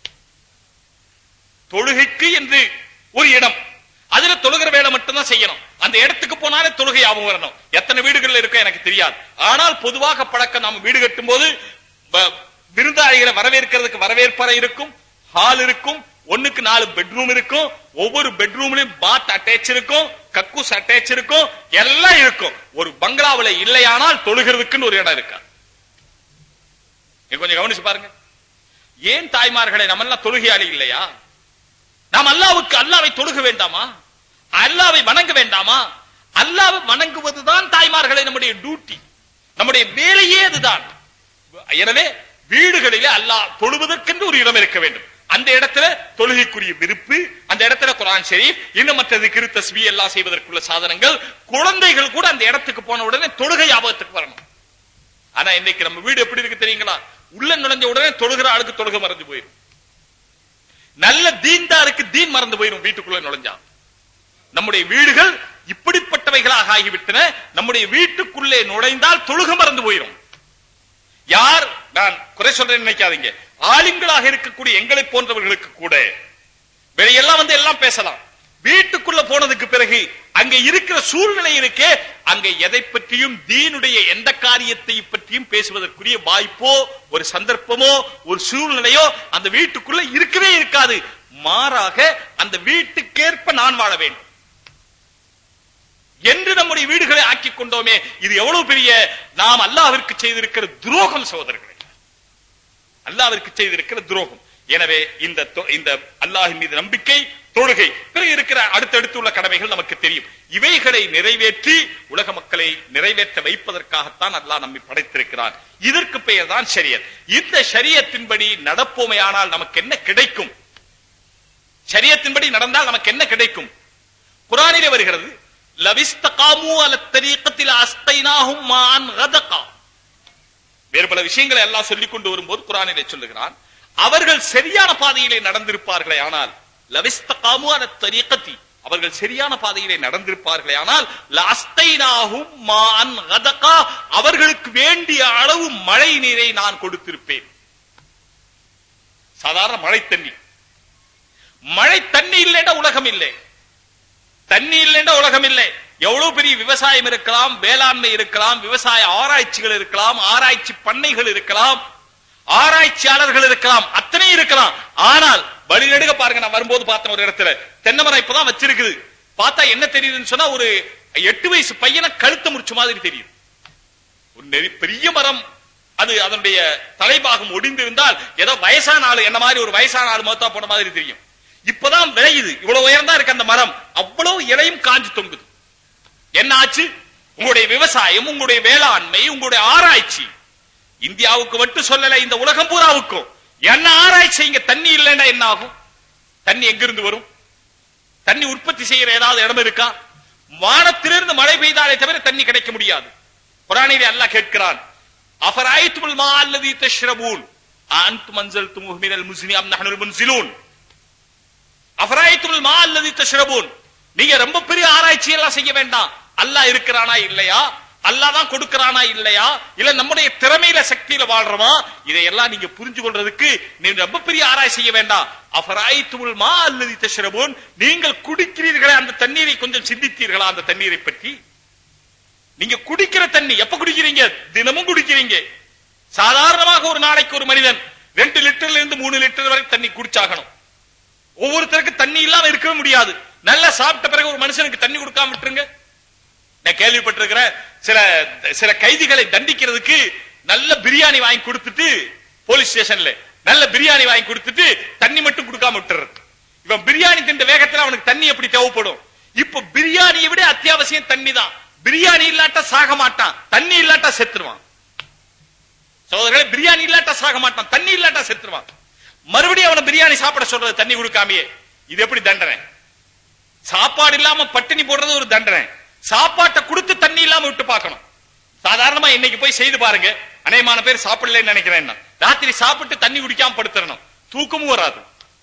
தொழுகைக்கு என்று ஒரு இடம் அதுல தொழுகிற வேலை மட்டும்தான் செய்யணும் அந்த இடத்துக்கு போனாலே தொழுகை ஞாபகம் வரணும் எத்தனை வீடுகள்ல இருக்கோ எனக்கு தெரியாது ஆனால் பொதுவாக பழக்கம் நாம வீடு கட்டும் போது வ- விருந்தாளிகளை வரவேற்கிறதுக்கு வரவேற்பறை இருக்கும் ஹால் இருக்கும் ஒண்ணுக்கு நாலு பெட்ரூம் இருக்கும் ஒவ்வொரு பெட்ரூம்லயும் பாத் அட்டாச் இருக்கும் கக்கூஸ் அட்டாச் இருக்கும் எல்லாம் இருக்கும் ஒரு பங்களாவுல இல்லையானால் தொழுகிறதுக்குன்னு ஒரு இடம் இருக்கா நீங்க கொஞ்சம் கவனிச்சு பாருங்க ஏன் தாய்மார்களை நம்ம எல்லாம் தொழுகையாளி இல்லையா நாம் அல்லாவுக்கு அல்லாவை தொழுக வேண்டாமா அல்லாவை வணங்க வேண்டாமா அல்லாவை வணங்குவதுதான் தாய்மார்களை நம்முடைய டியூட்டி நம்முடைய வேலையே அதுதான் எனவே வீடுகளிலே அல்லாஹ் தொழுவதற்கென்று ஒரு இடம் இருக்க வேண்டும் அந்த இடத்துல தொழுகைக்குரிய விருப்பு அந்த இடத்துல குரான் ஷெரீப் இன்னும் மற்றது கிரு தஸ்பி எல்லாம் செய்வதற்குள்ள சாதனங்கள் குழந்தைகள் கூட அந்த இடத்துக்கு போன உடனே தொழுகை ஞாபகத்துக்கு வரணும் ஆனா இன்னைக்கு நம்ம வீடு எப்படி இருக்கு தெரியுங்களா உள்ள நுழைஞ்ச உடனே தொழுகிற ஆளுக்கு தொழுகை மறந்து போயிடும் நல்ல தீன்தாருக்கு தீன் மறந்து போயிடும் வீட்டுக்குள்ள நுழைஞ்சா நம்முடைய வீடுகள் இப்படிப்பட்டவைகளாக ஆகிவிட்டன நம்முடைய வீட்டுக்குள்ளே நுழைந்தால் தொழுக மறந்து போயிடும் யார் நான் குறை சொல்றேன்னு நினைக்காதீங்க ஆளுங்களாக இருக்கக்கூடிய எங்களை போன்றவர்களுக்கு கூட வெளியெல்லாம் வந்து எல்லாம் பேசலாம் வீட்டுக்குள்ள போனதுக்கு பிறகு அங்க இருக்கிற சூழ்நிலை இருக்கே அங்க எதை பற்றியும் தீனுடைய எந்த காரியத்தை பற்றியும் பேசுவதற்குரிய வாய்ப்போ ஒரு சந்தர்ப்பமோ ஒரு சூழ்நிலையோ அந்த வீட்டுக்குள்ள இருக்கவே இருக்காது மாறாக அந்த வீட்டுக்கேற்ப நான் வாழ வேண்டும் என்று நம்முடைய வீடுகளை ஆக்கிக் கொண்டோமே இது எவ்வளவு பெரிய நாம் அல்லாஹ்விற்கு செய்திருக்கிற துரோகம் சகோதரர்களே அல்லாஹ்விற்கு செய்திருக்கிற துரோகம் எனவே இந்த தொ- இந்த அல்லாஹின் மீது நம்பிக்கை தொழுகை பிறகு இருக்கிற அடுத்தடுத்து உள்ள கடமைகள் நமக்கு தெரியும் இவைகளை நிறைவேற்றி உலக மக்களை நிறைவேற்ற வைப்பதற்காகத்தான் அல்லாஹ் நம்மை படைத்திருக்கிறான் இதற்கு பெயர் தான் ஷரியத் இந்த ஷரியத்தின்படி நடப்போமையானால் நமக்கு என்ன கிடைக்கும் சரியத்தின்படி நடந்தால் நமக்கு என்ன கிடைக்கும் குரானிலே வருகிறது லவிஸ்தகாமு அல தரீக்கத்தில் அஸ்தைனாஹும் மான் கதகா வேறு பல விஷயங்களை எல்லாம் சொல்லிக் கொண்டு வரும்போது குரானிலே சொல்லுகிறான் அவர்கள் சரியான பாதையிலே நடந்திருப்பார்களே ஆனால் லவிஸ்தகாமு அல தரீக்கத்தி அவர்கள் சரியான பாதையிலே நடந்திருப்பார்களே ஆனால் லஸ்தைனாஹும் மான் கதகா அவர்களுக்கு வேண்டிய அளவு மழை நீரை நான் கொடுத்திருப்பேன் சாதாரண மழை தண்ணி மழை தண்ணி இல்லைன்னா உலகம் இல்லை தண்ணி இல்லைன்னா உலகம் இல்லை எவ்வளவு பெரிய விவசாயம் இருக்கலாம் வேளாண்மை இருக்கலாம் விவசாய ஆராய்ச்சிகள் இருக்கலாம் ஆராய்ச்சி பண்ணைகள் இருக்கலாம் ஆராய்ச்சியாளர்கள் இருக்கலாம் அத்தனை இருக்கலாம் ஆனால் வழிநடுக பாருங்க நான் வரும்போது பார்த்தேன் ஒரு இடத்துல தென்னை மரம் இப்பதான் வச்சிருக்குது பார்த்தா என்ன தெரியுதுன்னு சொன்னா ஒரு எட்டு வயசு பையனை கழுத்து முடிச்ச மாதிரி தெரியும் ஒரு நெறி- பெரிய மரம் அது அதனுடைய தலைபாகம் ஒடிந்திருந்தால் ஏதோ வயசான ஆளு என்ன மாதிரி ஒரு வயசான ஆளு மொத்தா போன மாதிரி தெரியும் இப்பதான் விளையுது இவ்வளவு உயர்ந்தா இருக்கு அந்த மரம் அவ்வளவு இலையும் காஞ்சு தொங்குது என்ன ஆச்சு உங்களுடைய விவசாயம் உங்களுடைய வேளாண்மை உங்களுடைய ஆராய்ச்சி இந்தியாவுக்கு மட்டும் சொல்லல இந்த உலகம் பூராவுக்கும் என்ன ஆராய்ச்சி இங்க தண்ணி இல்லைன்னா என்ன ஆகும் தண்ணி எங்கிருந்து வரும் தண்ணி உற்பத்தி செய்யற ஏதாவது இடம் இருக்கா வானத்திலிருந்து மழை பெய்தாலே தவிர தண்ணி கிடைக்க முடியாது குரானிலே அல்லாஹ் கேட்கிறான் அஃபராய்த்துல் மா அல்லதி தஷ்ரபூன் அன்தும் அன்சல்துமுஹு மினல் முஸ்னி அம் நஹ்னுல் முன்சிலூன் அஃபராய்த்துல் மா அல்லதி தஷ்ரபூன் நீங்க ரொம்ப பெரிய ஆராய்ச்சி எல்லாம் செய்ய வேண்டாம் அல்லாஹ் இருக்கிறானா இல்லையா அல்லாஹ் தான் கொடுக்கறானா இல்லையா இல்ல நம்முடைய திறமையில சக்தியில வாழ்றோமா இதையெல்லாம் நீங்க புரிஞ்சு கொள்றதுக்கு நீங்க ரொம்ப பெரிய ஆராய்ச்சி செய்ய வேண்டாம் அஃபராய்த்துல் மா அல்லதி தஷ்ரபூன் நீங்கள் குடிக்கிறீர்களே அந்த தண்ணீரை கொஞ்சம் சிந்தித்தீர்களா அந்த தண்ணீரை பற்றி நீங்க குடிக்கிற தண்ணி எப்ப குடிக்கிறீங்க தினமும் குடிக்கிறீங்க சாதாரணமாக ஒரு நாளைக்கு ஒரு மனிதன் ரெண்டு லிட்டர்ல இருந்து மூணு லிட்டர் வரை தண்ணி குடிச்சாகணும் ஒவ்வொருத்தருக்கு தண்ணி இல்லாம இருக்கவே முடியாது நல்லா சாப்பிட்ட பிறகு ஒரு மனுஷனுக்கு தண்ணி கொடுக்காம விட்டுருங்க நான் கேள்விப்பட்டிருக்கிறேன் சில சில கைதிகளை தண்டிக்கிறதுக்கு நல்ல பிரியாணி வாங்கி கொடுத்துட்டு போலீஸ் ஸ்டேஷன்ல நல்ல பிரியாணி வாங்கி கொடுத்துட்டு தண்ணி மட்டும் கொடுக்காம விட்டுறது இவன் பிரியாணி தின்ற வேகத்துல அவனுக்கு தண்ணி எப்படி தேவைப்படும் இப்ப பிரியாணியை விட அத்தியாவசியம் தண்ணி தான் பிரியாணி இல்லாட்டா சாக மாட்டான் தண்ணி இல்லாட்டா செத்துருவான் சகோதரர்களே பிரியாணி இல்லாட்டா சாக மாட்டான் தண்ணி இல்லாட்டா செத்துருவான் மறுபடியும் அவனை பிரியாணி சாப்பிட சொல்றது தண்ணி கொடுக்காமயே இது எப்படி தண்டனை சாப்பாடு இல்லாம பட்டினி போடுறது ஒரு தண்டனை சாப்பாட்டை கொடுத்து தண்ணி இல்லாம விட்டு பார்க்கணும் சாதாரணமா இன்னைக்கு போய் செய்து பாருங்க அநேகமான பேர் சாப்பிடலன்னு நினைக்கிறேன் நான். ராத்திரி சாப்பிட்டு தண்ணி குடிக்காம படுத்துறணும் தூக்கமும் வராது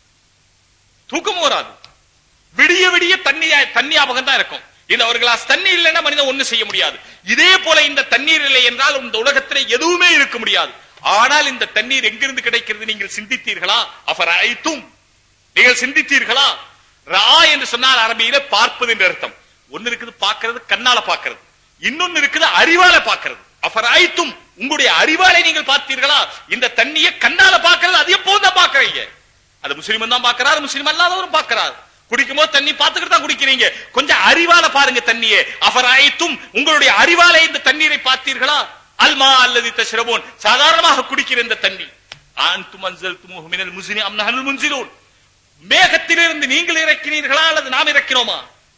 தூக்கமும் வராது விடிய விடிய தண்ணி தண்ணி ஞாபகம் தான் இருக்கும் இந்த ஒரு கிளாஸ் தண்ணி இல்லைன்னா மனிதன் ஒண்ணு செய்ய முடியாது இதே போல இந்த தண்ணீர் இல்லை என்றால் இந்த உலகத்தில் எதுவுமே இருக்க முடியாது ஆனால் இந்த தண்ணீர் எங்கிருந்து கிடைக்கிறது நீங்கள் சிந்தித்தீர்களா அவர் அழைத்தும் நீங்கள் சிந்தித்தீர்களா ரா என்று சொன்னால் அரபியில பார்ப்பது என்று அர்த்தம் ஒன்னு இருக்குது பார்க்கிறது கண்ணால பார்க்கிறது இன்னொன்னு இருக்குது அறிவால பார்க்கிறது அவர் அழைத்தும் உங்களுடைய அறிவாலை நீங்கள் பார்த்தீர்களா இந்த தண்ணியை கண்ணால பார்க்கிறது அது எப்போதான் பார்க்கறீங்க அது முஸ்லிம் தான் பார்க்கிறாரு முஸ்லிம் அல்லாதவரும் பார்க்கிறார் குடிக்கும் போது தண்ணி பார்த்துக்கிட்டு தான் குடிக்கிறீங்க கொஞ்சம் அறிவால பாருங்க தண்ணியை அவர் அழைத்தும் உங்களுடைய அறிவாலை இந்த தண்ணீரை பார்த்தீர்களா அல்மா அல்லது தஷ்ரபோன் சாதாரணமாக குடிக்கிற இந்த தண்ணி ஆன்தும் அன்சல்துமுஹு மினல் முஸ்னி அம் நஹ்னுல் முன்சிலூன் மேகத்திலிருந்து நீங்கள் இறக்கினீர்களா அல்லது நாம் இறக்கினோமா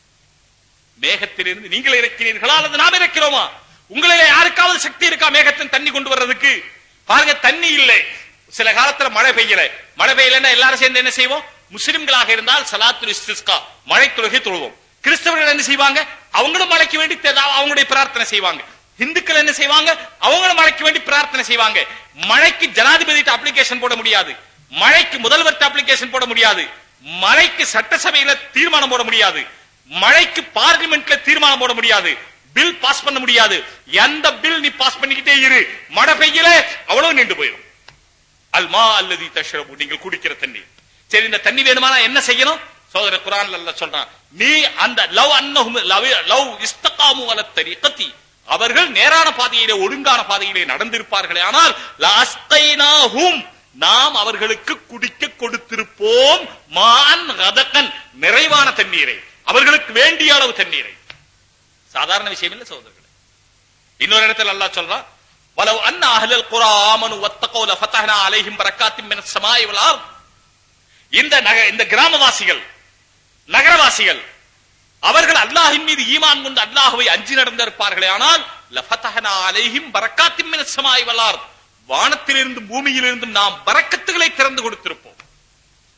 மேகத்திலிருந்து நீங்கள் இறக்கினீர்களா அல்லது நாம் இறக்கிறோமா உங்களிலே யாருக்காவது சக்தி இருக்கா மேகத்தின் தண்ணி கொண்டு வர்றதுக்கு பாருங்க தண்ணி இல்லை சில காலத்துல மழை பெய்யல மழை பெய்யலன்னா எல்லாரும் சேர்ந்து என்ன செய்வோம் முஸ்லிம்களாக இருந்தால் சலாத்துல் இஸ்திஸ்கா மழை தொழுகை தொழுவோம் கிறிஸ்தவர்கள் என்ன செய்வாங்க அவங்களும் மழைக்கு வேண்டி தெ- அவங்களுடைய பிரார்த்தனை செய்வாங்க இந்துக்கள் என்ன செய்வாங்க அவங்களும் மழைக்கு வேண்டி பிரார்த்தனை செய்வாங்க மழைக்கு ஜனாதிபதி அப்ளிகேஷன் போட முடியாது மழைக்கு முதல்வர் அப்ளிகேஷன் போட முடியாது மழைக்கு சட்டசபையில தீர்மானம் போட முடியாது மழைக்கு பார்லிமெண்ட்ல தீர்மானம் போட முடியாது பில் பாஸ் பண்ண முடியாது எந்த பில் நீ பாஸ் பண்ணிக்கிட்டே இரு மழை பெய்யல அவ்வளவு நின்று போயிடும் அல்மா அல்லது தஷ்ரபு நீங்கள் குடிக்கிற தண்ணி சரி இந்த தண்ணி வேணுமானா என்ன செய்யணும் சோதர குரான்ல அல்லாஹ் சொல்றான் நீ அந்த லவ் அன்னஹும் லவ் லவ் இஸ்தகாமு அல தரீகத்தி அவர்கள் நேரான பாதையிலே ஒழுங்கான பாதையிலே நடந்திருப்பார்களே ஆனால் லாஸ்தைனாஹும் நாம் அவர்களுக்கு குடிக்க கொடுத்திருப்போம் மான் ரதக்கன் நிறைவான தண்ணீரை அவர்களுக்கு வேண்டிய அளவு தண்ணீரை சாதாரண விஷயம் இல்ல சகோதரர்களே இன்னொரு இடத்துல அல்லாஹ் சொல்றான் வலவ் அன்ன அஹ்லல் குரா ஆமனு வத்தகவு லஃபதஹ்னா அலைஹிம் பரக்காத்தின் மினஸ் ஸமாஇ வல் அர்த் இந்த நக- இந்த கிராமவாசிகள் நகரவாசிகள் அவர்கள் அல்லாஹ்வின் மீது ஈமான் கொண்டு அல்லாஹ்வை அஞ்சி நடந்திருப்பார்களே ஆனால் லஃபதஹ்னா அலைஹிம் பரக்காத்தின் மினஸ் ஸமாஇ வல் அர்த் வானத்திலிருந்தும் பூமியிலிருந்தும் நாம் பரக்கத்துகளை திறந்து கொடுத்திருப்போம்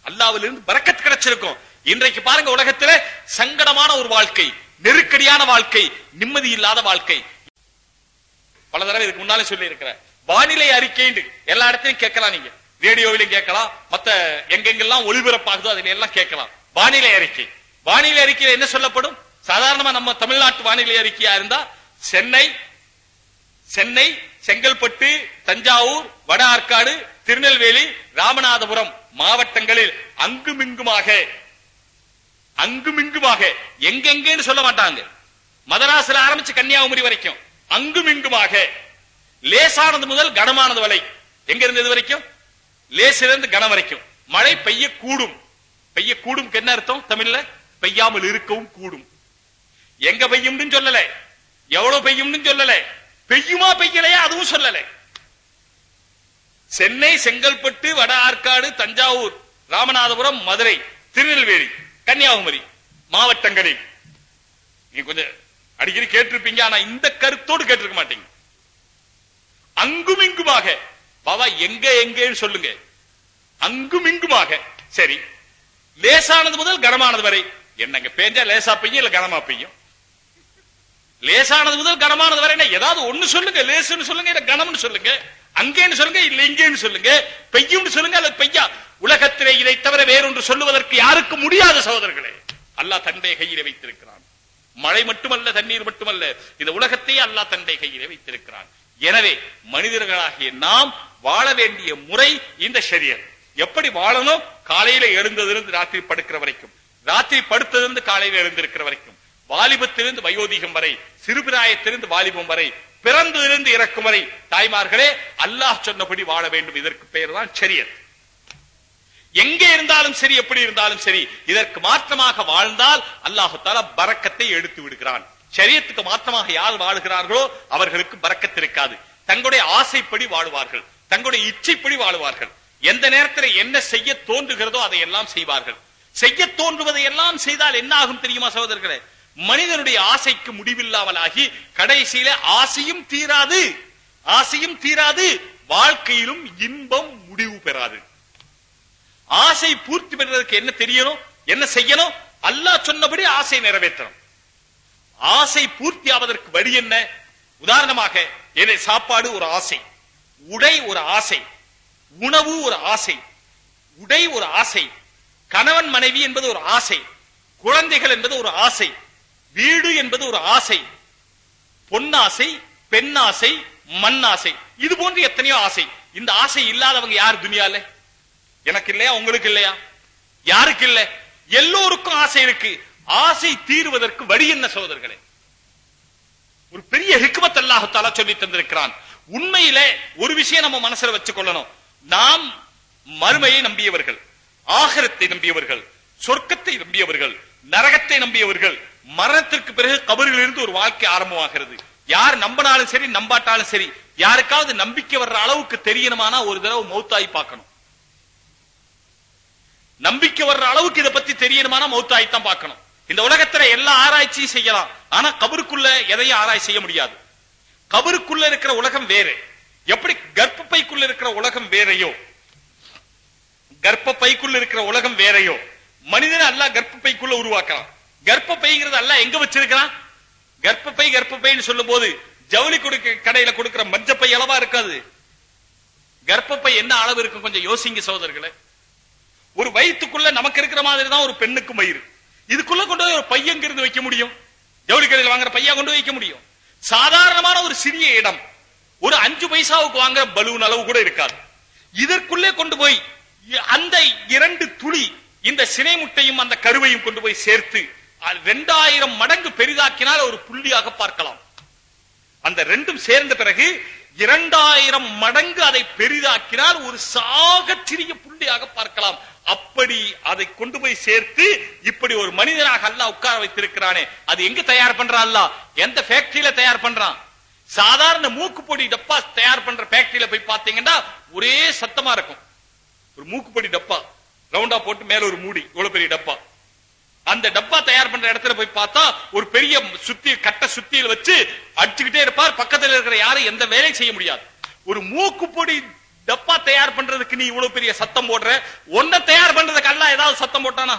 அல்லாவிலிருந்து பரக்கத் கிடைச்சிருக்கும் இன்றைக்கு பாருங்க உலகத்துல சங்கடமான ஒரு வாழ்க்கை நெருக்கடியான வாழ்க்கை நிம்மதி இல்லாத வாழ்க்கை பல தடவை இதுக்கு முன்னாலே சொல்லி இருக்கிறேன் வானிலை அறிக்கை எல்லா இடத்தையும் கேட்கலாம் நீங்க ரேடியோவிலும் கேட்கலாம் மத்த எங்கெங்கெல்லாம் ஒளிபரப்பாகுதோ அதுல எல்லாம் கேட்கலாம் வானிலை அறிக்கை வானிலை அறிக்கையில என்ன சொல்லப்படும் சாதாரணமா நம்ம தமிழ்நாட்டு வானிலை அறிக்கையா இருந்தா சென்னை சென்னை செங்கல்பட்டு தஞ்சாவூர் வட ஆற்காடு திருநெல்வேலி ராமநாதபுரம் மாவட்டங்களில் அங்குமிங்குமாக அங்குமிங்குமாக எங்கெங்கன்னு சொல்ல மாட்டாங்க மதராசுல ஆரம்பிச்சு கன்னியாகுமரி வரைக்கும் அங்குமிங்குமாக லேசானது முதல் கனமானது வரை எங்க இருந்து இது வரைக்கும் லேசிலிருந்து கனம் வரைக்கும் மழை பெய்ய கூடும் பெய்ய கூடும் என்ன அர்த்தம் தமிழ்ல பெய்யாமல் இருக்கவும் கூடும் எங்க பெய்யும்னு சொல்லல எவ்வளவு பெய்யும்னு சொல்லல பெய்யுமா பெய்யலையா அதுவும் சொல்லல சென்னை செங்கல்பட்டு வட ஆற்காடு தஞ்சாவூர் ராமநாதபுரம் மதுரை திருநெல்வேலி கன்னியாகுமரி மாவட்டங்களில் நீங்க கொஞ்சம் அடிக்கடி கேட்டிருப்பீங்க ஆனா இந்த கருத்தோடு கேட்டிருக்க மாட்டீங்க அங்கும் இங்குமாக பாபா எங்க எங்கன்னு சொல்லுங்க அங்கும் இங்குமாக சரி லேசானது முதல் கனமானது வரை என்னங்க பேஞ்சா லேசா பெய்யும் இல்ல கனமா பெய்யும் லேசானது முதல் கனமானது வரை ஏதாவது ஒண்ணு சொல்லுங்க லேசுன்னு சொல்லுங்க இல்ல கனம்னு சொல்லுங்க அங்கேன்னு சொல்லுங்க இல்ல இங்கேன்னு சொல்லுங்க பெய்யும்னு சொல்லுங்க அல்லது பெய்யா உலகத்திலே இதை தவிர வேறொன்று சொல்லுவதற்கு யாருக்கு முடியாத சகோதரர்களே அல்லாஹ் தன்னுடைய கையிலே வைத்திருக்கிறான் மழை மட்டுமல்ல தண்ணீர் மட்டுமல்ல இந்த உலகத்தையே அல்லாஹ் தன்னுடைய கையிலே வைத்திருக்கிறான் எனவே மனிதர்களாகிய நாம் வாழ வேண்டிய முறை இந்த ஷரியர் எப்படி வாழணும் காலையில எழுந்ததிலிருந்து ராத்திரி படுக்கிற வரைக்கும் ராத்திரி படுத்ததிலிருந்து காலையில எழுந்திருக்கிற வரைக்கும் வாலிபத்திலிருந்து வயோதிகம் வரை சிறுபிராயத்திலிருந்து வாலிபம் வரை பிறந்ததிலிருந்து இறக்கும் வரை தாய்மார்களே அல்லாஹ் சொன்னபடி வாழ வேண்டும் இதற்கு பெயர் தான் ஷரியர் எங்கே இருந்தாலும் சரி எப்படி இருந்தாலும் சரி இதற்கு மாற்றமாக வாழ்ந்தால் அல்லாஹு தாலா பறக்கத்தை எடுத்து விடுகிறான் சரியத்துக்கு மாற்றமாக யார் வாழுகிறார்களோ அவர்களுக்கு பறக்கத்து இருக்காது தங்களுடைய ஆசைப்படி வாழுவார்கள் தங்களுடைய இச்சைப்படி வாழுவார்கள் எந்த நேரத்தில் என்ன செய்ய தோன்றுகிறதோ அதை எல்லாம் செய்வார்கள் செய்ய தோன்றுவதை எல்லாம் செய்தால் என்ன ஆகும் தெரியுமா சகோதரர்களே மனிதனுடைய ஆசைக்கு முடிவில்லாமலாகி கடைசியில ஆசையும் தீராது ஆசையும் தீராது வாழ்க்கையிலும் இன்பம் முடிவு பெறாது ஆசை பூர்த்தி பெறுவதற்கு என்ன தெரியணும் என்ன செய்யணும் அல்லாஹ் சொன்னபடி ஆசை நிறைவேற்றணும் ஆசை பூர்த்தி ஆவதற்கு வழி என்ன உதாரணமாக என்னை சாப்பாடு ஒரு ஆசை உடை ஒரு ஆசை உணவு ஒரு ஆசை உடை ஒரு ஆசை கணவன் மனைவி என்பது ஒரு ஆசை குழந்தைகள் என்பது ஒரு ஆசை வீடு என்பது ஒரு ஆசை பொன்னாசை பெண்ணாசை மண்ணாசை இது போன்று எத்தனையோ ஆசை இந்த ஆசை இல்லாதவங்க யார் துனியால எனக்கு இல்லையா உங்களுக்கு இல்லையா யாருக்கு இல்ல எல்லோருக்கும் ஆசை இருக்கு ஆசை தீருவதற்கு வழி என்ன சோதர்களே ஒரு பெரிய ஹிக்மத் அல்லாஹால சொல்லி தந்திருக்கிறான் உண்மையிலே ஒரு விஷயம் நம்ம மனசுல வச்சுக்கொள்ளணும் நாம் மறுமையை நம்பியவர்கள் ஆகரத்தை நம்பியவர்கள் சொர்க்கத்தை நம்பியவர்கள் நரகத்தை நம்பியவர்கள் மரணத்திற்கு பிறகு கபரில் இருந்து ஒரு வாழ்க்கை ஆரம்பமாகிறது யார் நம்பினாலும் சரி நம்பாட்டாலும் சரி யாருக்காவது நம்பிக்கை வர்ற அளவுக்கு தெரியணுமானா ஒரு தடவை மௌத்தாய் பார்க்கணும் நம்பிக்கை வர்ற அளவுக்கு இதை பத்தி தெரியணுமானா மௌத்தாய் தான் பார்க்கணும் இந்த உலகத்துல எல்லா ஆராய்ச்சியும் செய்யலாம் ஆனா கபருக்குள்ள எதையும் ஆராய்ச்சி செய்ய முடியாது கபருக்குள்ள இருக்கிற உலகம் வேறு எப்படி கர்ப்பப்பைக்குள்ள இருக்கிற உலகம் வேறையோ கர்ப்பப்பைக்குள்ள இருக்கிற உலகம் வேறையோ மனிதனை அல்ல கர்ப்பப்பைக்குள்ள உருவாக்கலாம் கர்ப்பப்பைங்கிறது அல்ல எங்க வச்சிருக்கிறான் கர்ப்பப்பை கர்ப்பப்பைன்னு சொல்லும் போது ஜவுளி கொடுக்க கடையில கொடுக்கிற மஞ்சப்பை அளவா இருக்காது கர்ப்பப்பை என்ன அளவு இருக்கும் கொஞ்சம் யோசிங்க சோதர்களே ஒரு வயிற்றுக்குள்ள நமக்கு இருக்கிற மாதிரி தான் ஒரு பெண்ணுக்கும் வயிறு இதுக்குள்ள கொண்டு போய் ஒரு பையன் இருந்து வைக்க முடியும் ஜவுளி கடையில் வாங்குற பையா கொண்டு வைக்க முடியும் சாதாரணமான ஒரு சிறிய இடம் ஒரு அஞ்சு பைசாவுக்கு வாங்குற பலூன் அளவு கூட இருக்காது இதற்குள்ளே கொண்டு போய் அந்த இரண்டு துளி இந்த சினை முட்டையும் அந்த கருவையும் கொண்டு போய் சேர்த்து ரெண்டாயிரம் மடங்கு பெரிதாக்கினால் ஒரு புள்ளியாக பார்க்கலாம் அந்த ரெண்டும் சேர்ந்த பிறகு இரண்டாயிரம் மடங்கு அதை பெரிதாக்கினால் ஒரு சாக சிறிய புள்ளியாக பார்க்கலாம் அப்படி அதை கொண்டு போய் சேர்த்து இப்படி ஒரு மனிதனாக அல்ல உட்கார வைத்திருக்கிறானே அது எங்க தயார் பண்றான் அல்ல எந்த ஃபேக்டரியில தயார் பண்றான் சாதாரண மூக்குப்பொடி டப்பா தயார் பண்ற ஃபேக்டரியில போய் பாத்தீங்கன்னா ஒரே சத்தமா இருக்கும் ஒரு மூக்குப்பொடி டப்பா ரவுண்டா போட்டு மேல ஒரு மூடி இவ்வளவு பெரிய டப்பா அந்த டப்பா தயார் பண்ற இடத்துல போய் பார்த்தா ஒரு பெரிய சுத்தி கட்ட சுத்தியில் வச்சு அடிச்சுக்கிட்டே இருப்பார் பக்கத்துல இருக்கிற யாரும் எந்த வேலையும் செய்ய முடியாது ஒரு மூக்கு பொடி டப்பா தயார் பண்றதுக்கு நீ இவ்வளவு பெரிய சத்தம் போடுற ஒன்ன தயார் பண்றதுக்கு அல்லாஹ் ஏதாவது சத்தம் போட்டானா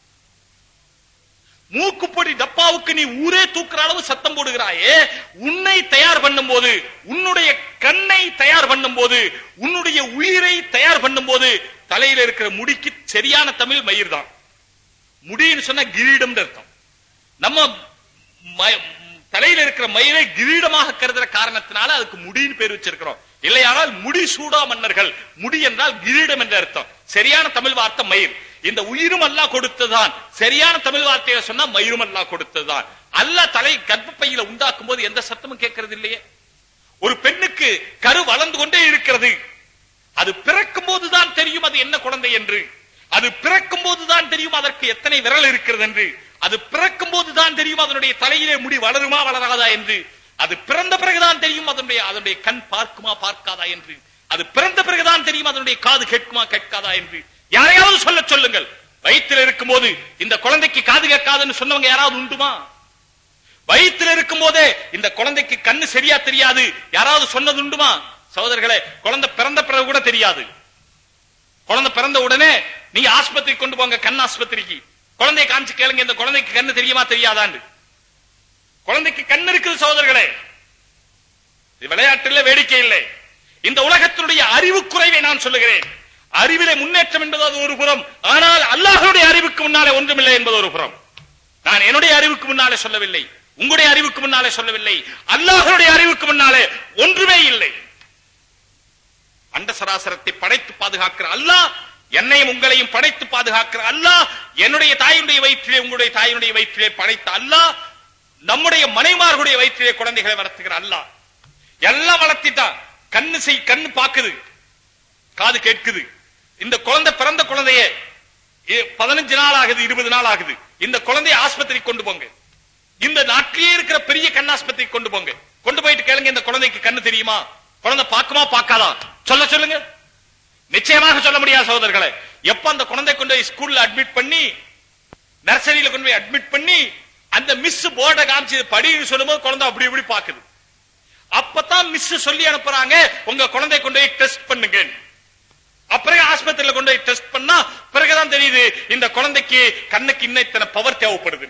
மூக்குப்பொடி டப்பாவுக்கு நீ ஊரே தூக்குற அளவு சத்தம் போடுகிறாயே உன்னை தயார் பண்ணும் போது உன்னுடைய கண்ணை தயார் பண்ணும் போது உன்னுடைய உயிரை தயார் பண்ணும் போது தலையில இருக்கிற முடிக்கு சரியான தமிழ் மயிர் தான் முடின்னு சொன்னா கிரீடம் அர்த்தம் நம்ம ம- தலையில இருக்கிற மயிரை கிரீடமாக கருதுற காரணத்தினால அதுக்கு முடின்னு பேர் வச்சிருக்கிறோம் இல்லையானால் முடி சூடா மன்னர்கள் முடி என்றால் கிரீடம் என்ற அர்த்தம் சரியான தமிழ் வார்த்தை மயிர் இந்த உயிரும் அல்லாஹ் கொடுத்ததுதான் சரியான தமிழ் வார்த்தையை சொன்னா மயிரும் அல்லாஹ் கொடுத்ததுதான் அல்லாஹ் தலை கர்ப்பப்பையில உண்டாக்கும் போது எந்த சத்தமும் கேட்கறது இல்லையே ஒரு பெண்ணுக்கு கரு வளர்ந்து கொண்டே இருக்கிறது அது பிறக்கும் போதுதான் தெரியும் அது என்ன குழந்தை என்று அது பிறக்கும் போதுதான் தெரியும் அதற்கு எத்தனை விரல் இருக்கிறது என்று அது பிறக்கும் போதுதான் தெரியும் அதனுடைய தலையிலே முடி வளருமா வளராதா என்று அது பிறந்த பிறகுதான் தெரியும் அதனுடைய அதனுடைய கண் பார்க்குமா பார்க்காதா என்று அது பிறந்த பிறகுதான் தெரியும் அதனுடைய காது கேட்குமா கேட்காதா என்று யாரையாவது சொல்ல சொல்லுங்கள் வயிற்றில் இருக்கும் போது இந்த குழந்தைக்கு காது கேட்காதுன்னு சொன்னவங்க யாராவது உண்டுமா வயிற்றில் இருக்கும் போதே இந்த குழந்தைக்கு கண்ணு சரியா தெரியாது யாராவது சொன்னது உண்டுமா சகோதரர்களே குழந்தை பிறந்த பிறகு கூட தெரியாது குழந்தை பிறந்த உடனே நீங்க ஆஸ்பத்திரி கொண்டு போங்க கண் ஆஸ்பத்திரிக்கு குழந்தைய காமிச்சு கேளுங்க இந்த குழந்தைக்கு கண்ணு தெரியுமா தெரியாதான்னு குழந்தைக்கு கண் இருக்குது சகோதரர்களே இது விளையாட்டுல வேடிக்கை இல்லை இந்த உலகத்தினுடைய அறிவு குறைவை நான் சொல்லுகிறேன் அறிவிலே முன்னேற்றம் என்பது அது ஒரு புறம் ஆனால் அல்லாஹ்வுடைய அறிவுக்கு முன்னாலே ஒன்றுமில்லை என்பது ஒரு புறம் நான் என்னுடைய அறிவுக்கு முன்னாலே சொல்லவில்லை உங்களுடைய அறிவுக்கு முன்னாலே சொல்லவில்லை அல்லாஹ்வுடைய அறிவுக்கு முன்னாலே ஒன்றுமே இல்லை அண்ட சராசரத்தை படைத்து பாதுகாக்கிற அல்லாஹ் என்னையும் உங்களையும் படைத்து பாதுகாக்கிற அல்லாஹ் என்னுடைய தாயினுடைய வயிற்றிலே உங்களுடைய தாயினுடைய வயிற்றிலே படைத்த அல்லாஹ் நம்முடைய மனைமார்களுடைய வயிற்றிலே குழந்தைகளை வளர்த்துகிற அல்லாஹ் எல்லாம் வளர்த்திட்டான் கண்ணு செய் கண்ணு பாக்குது காது கேட்குது இந்த குழந்தை பிறந்த குழந்தைய இ- பதினஞ்சு நாள் ஆகுது இருபது நாள் ஆகுது இந்த குழந்தைய ஆஸ்பத்திரிக்கு கொண்டு போங்க இந்த நாட்டிலேயே இருக்கிற பெரிய கண் ஆஸ்பத்திரிக்கு கொண்டு போங்க கொண்டு போயிட்டு கேளுங்க இந்த குழந்தைக்கு கண்ணு தெரியுமா குழந்தை பார்க்குமா பார்க்காதா சொல்ல சொல்லுங்க நிச்சயமாக சொல்ல முடியாது சகோதரர்களே எப்ப அந்த குழந்தை கொண்டு போய் ஸ்கூல்ல அட்மிட் பண்ணி நர்சரியில கொண்டு போய் அட்மிட் பண்ணி அந்த மிஸ் போர்டை காமிச்சு இது படின்னு சொல்லும்போது குழந்தை அப்படி இப்படி பாக்குது அப்பதான் மிஸ் சொல்லி அனுப்புறாங்க உங்க குழந்தை கொண்டு போய் டெஸ்ட் பண்ணுங்க அப்புறம் ஆஸ்பத்திரியில கொண்டு போய் டெஸ்ட் பண்ணா பிறகுதான் தெரியுது இந்த குழந்தைக்கு கண்ணுக்கு இன்னும் இத்தனை பவர் தேவைப்படுது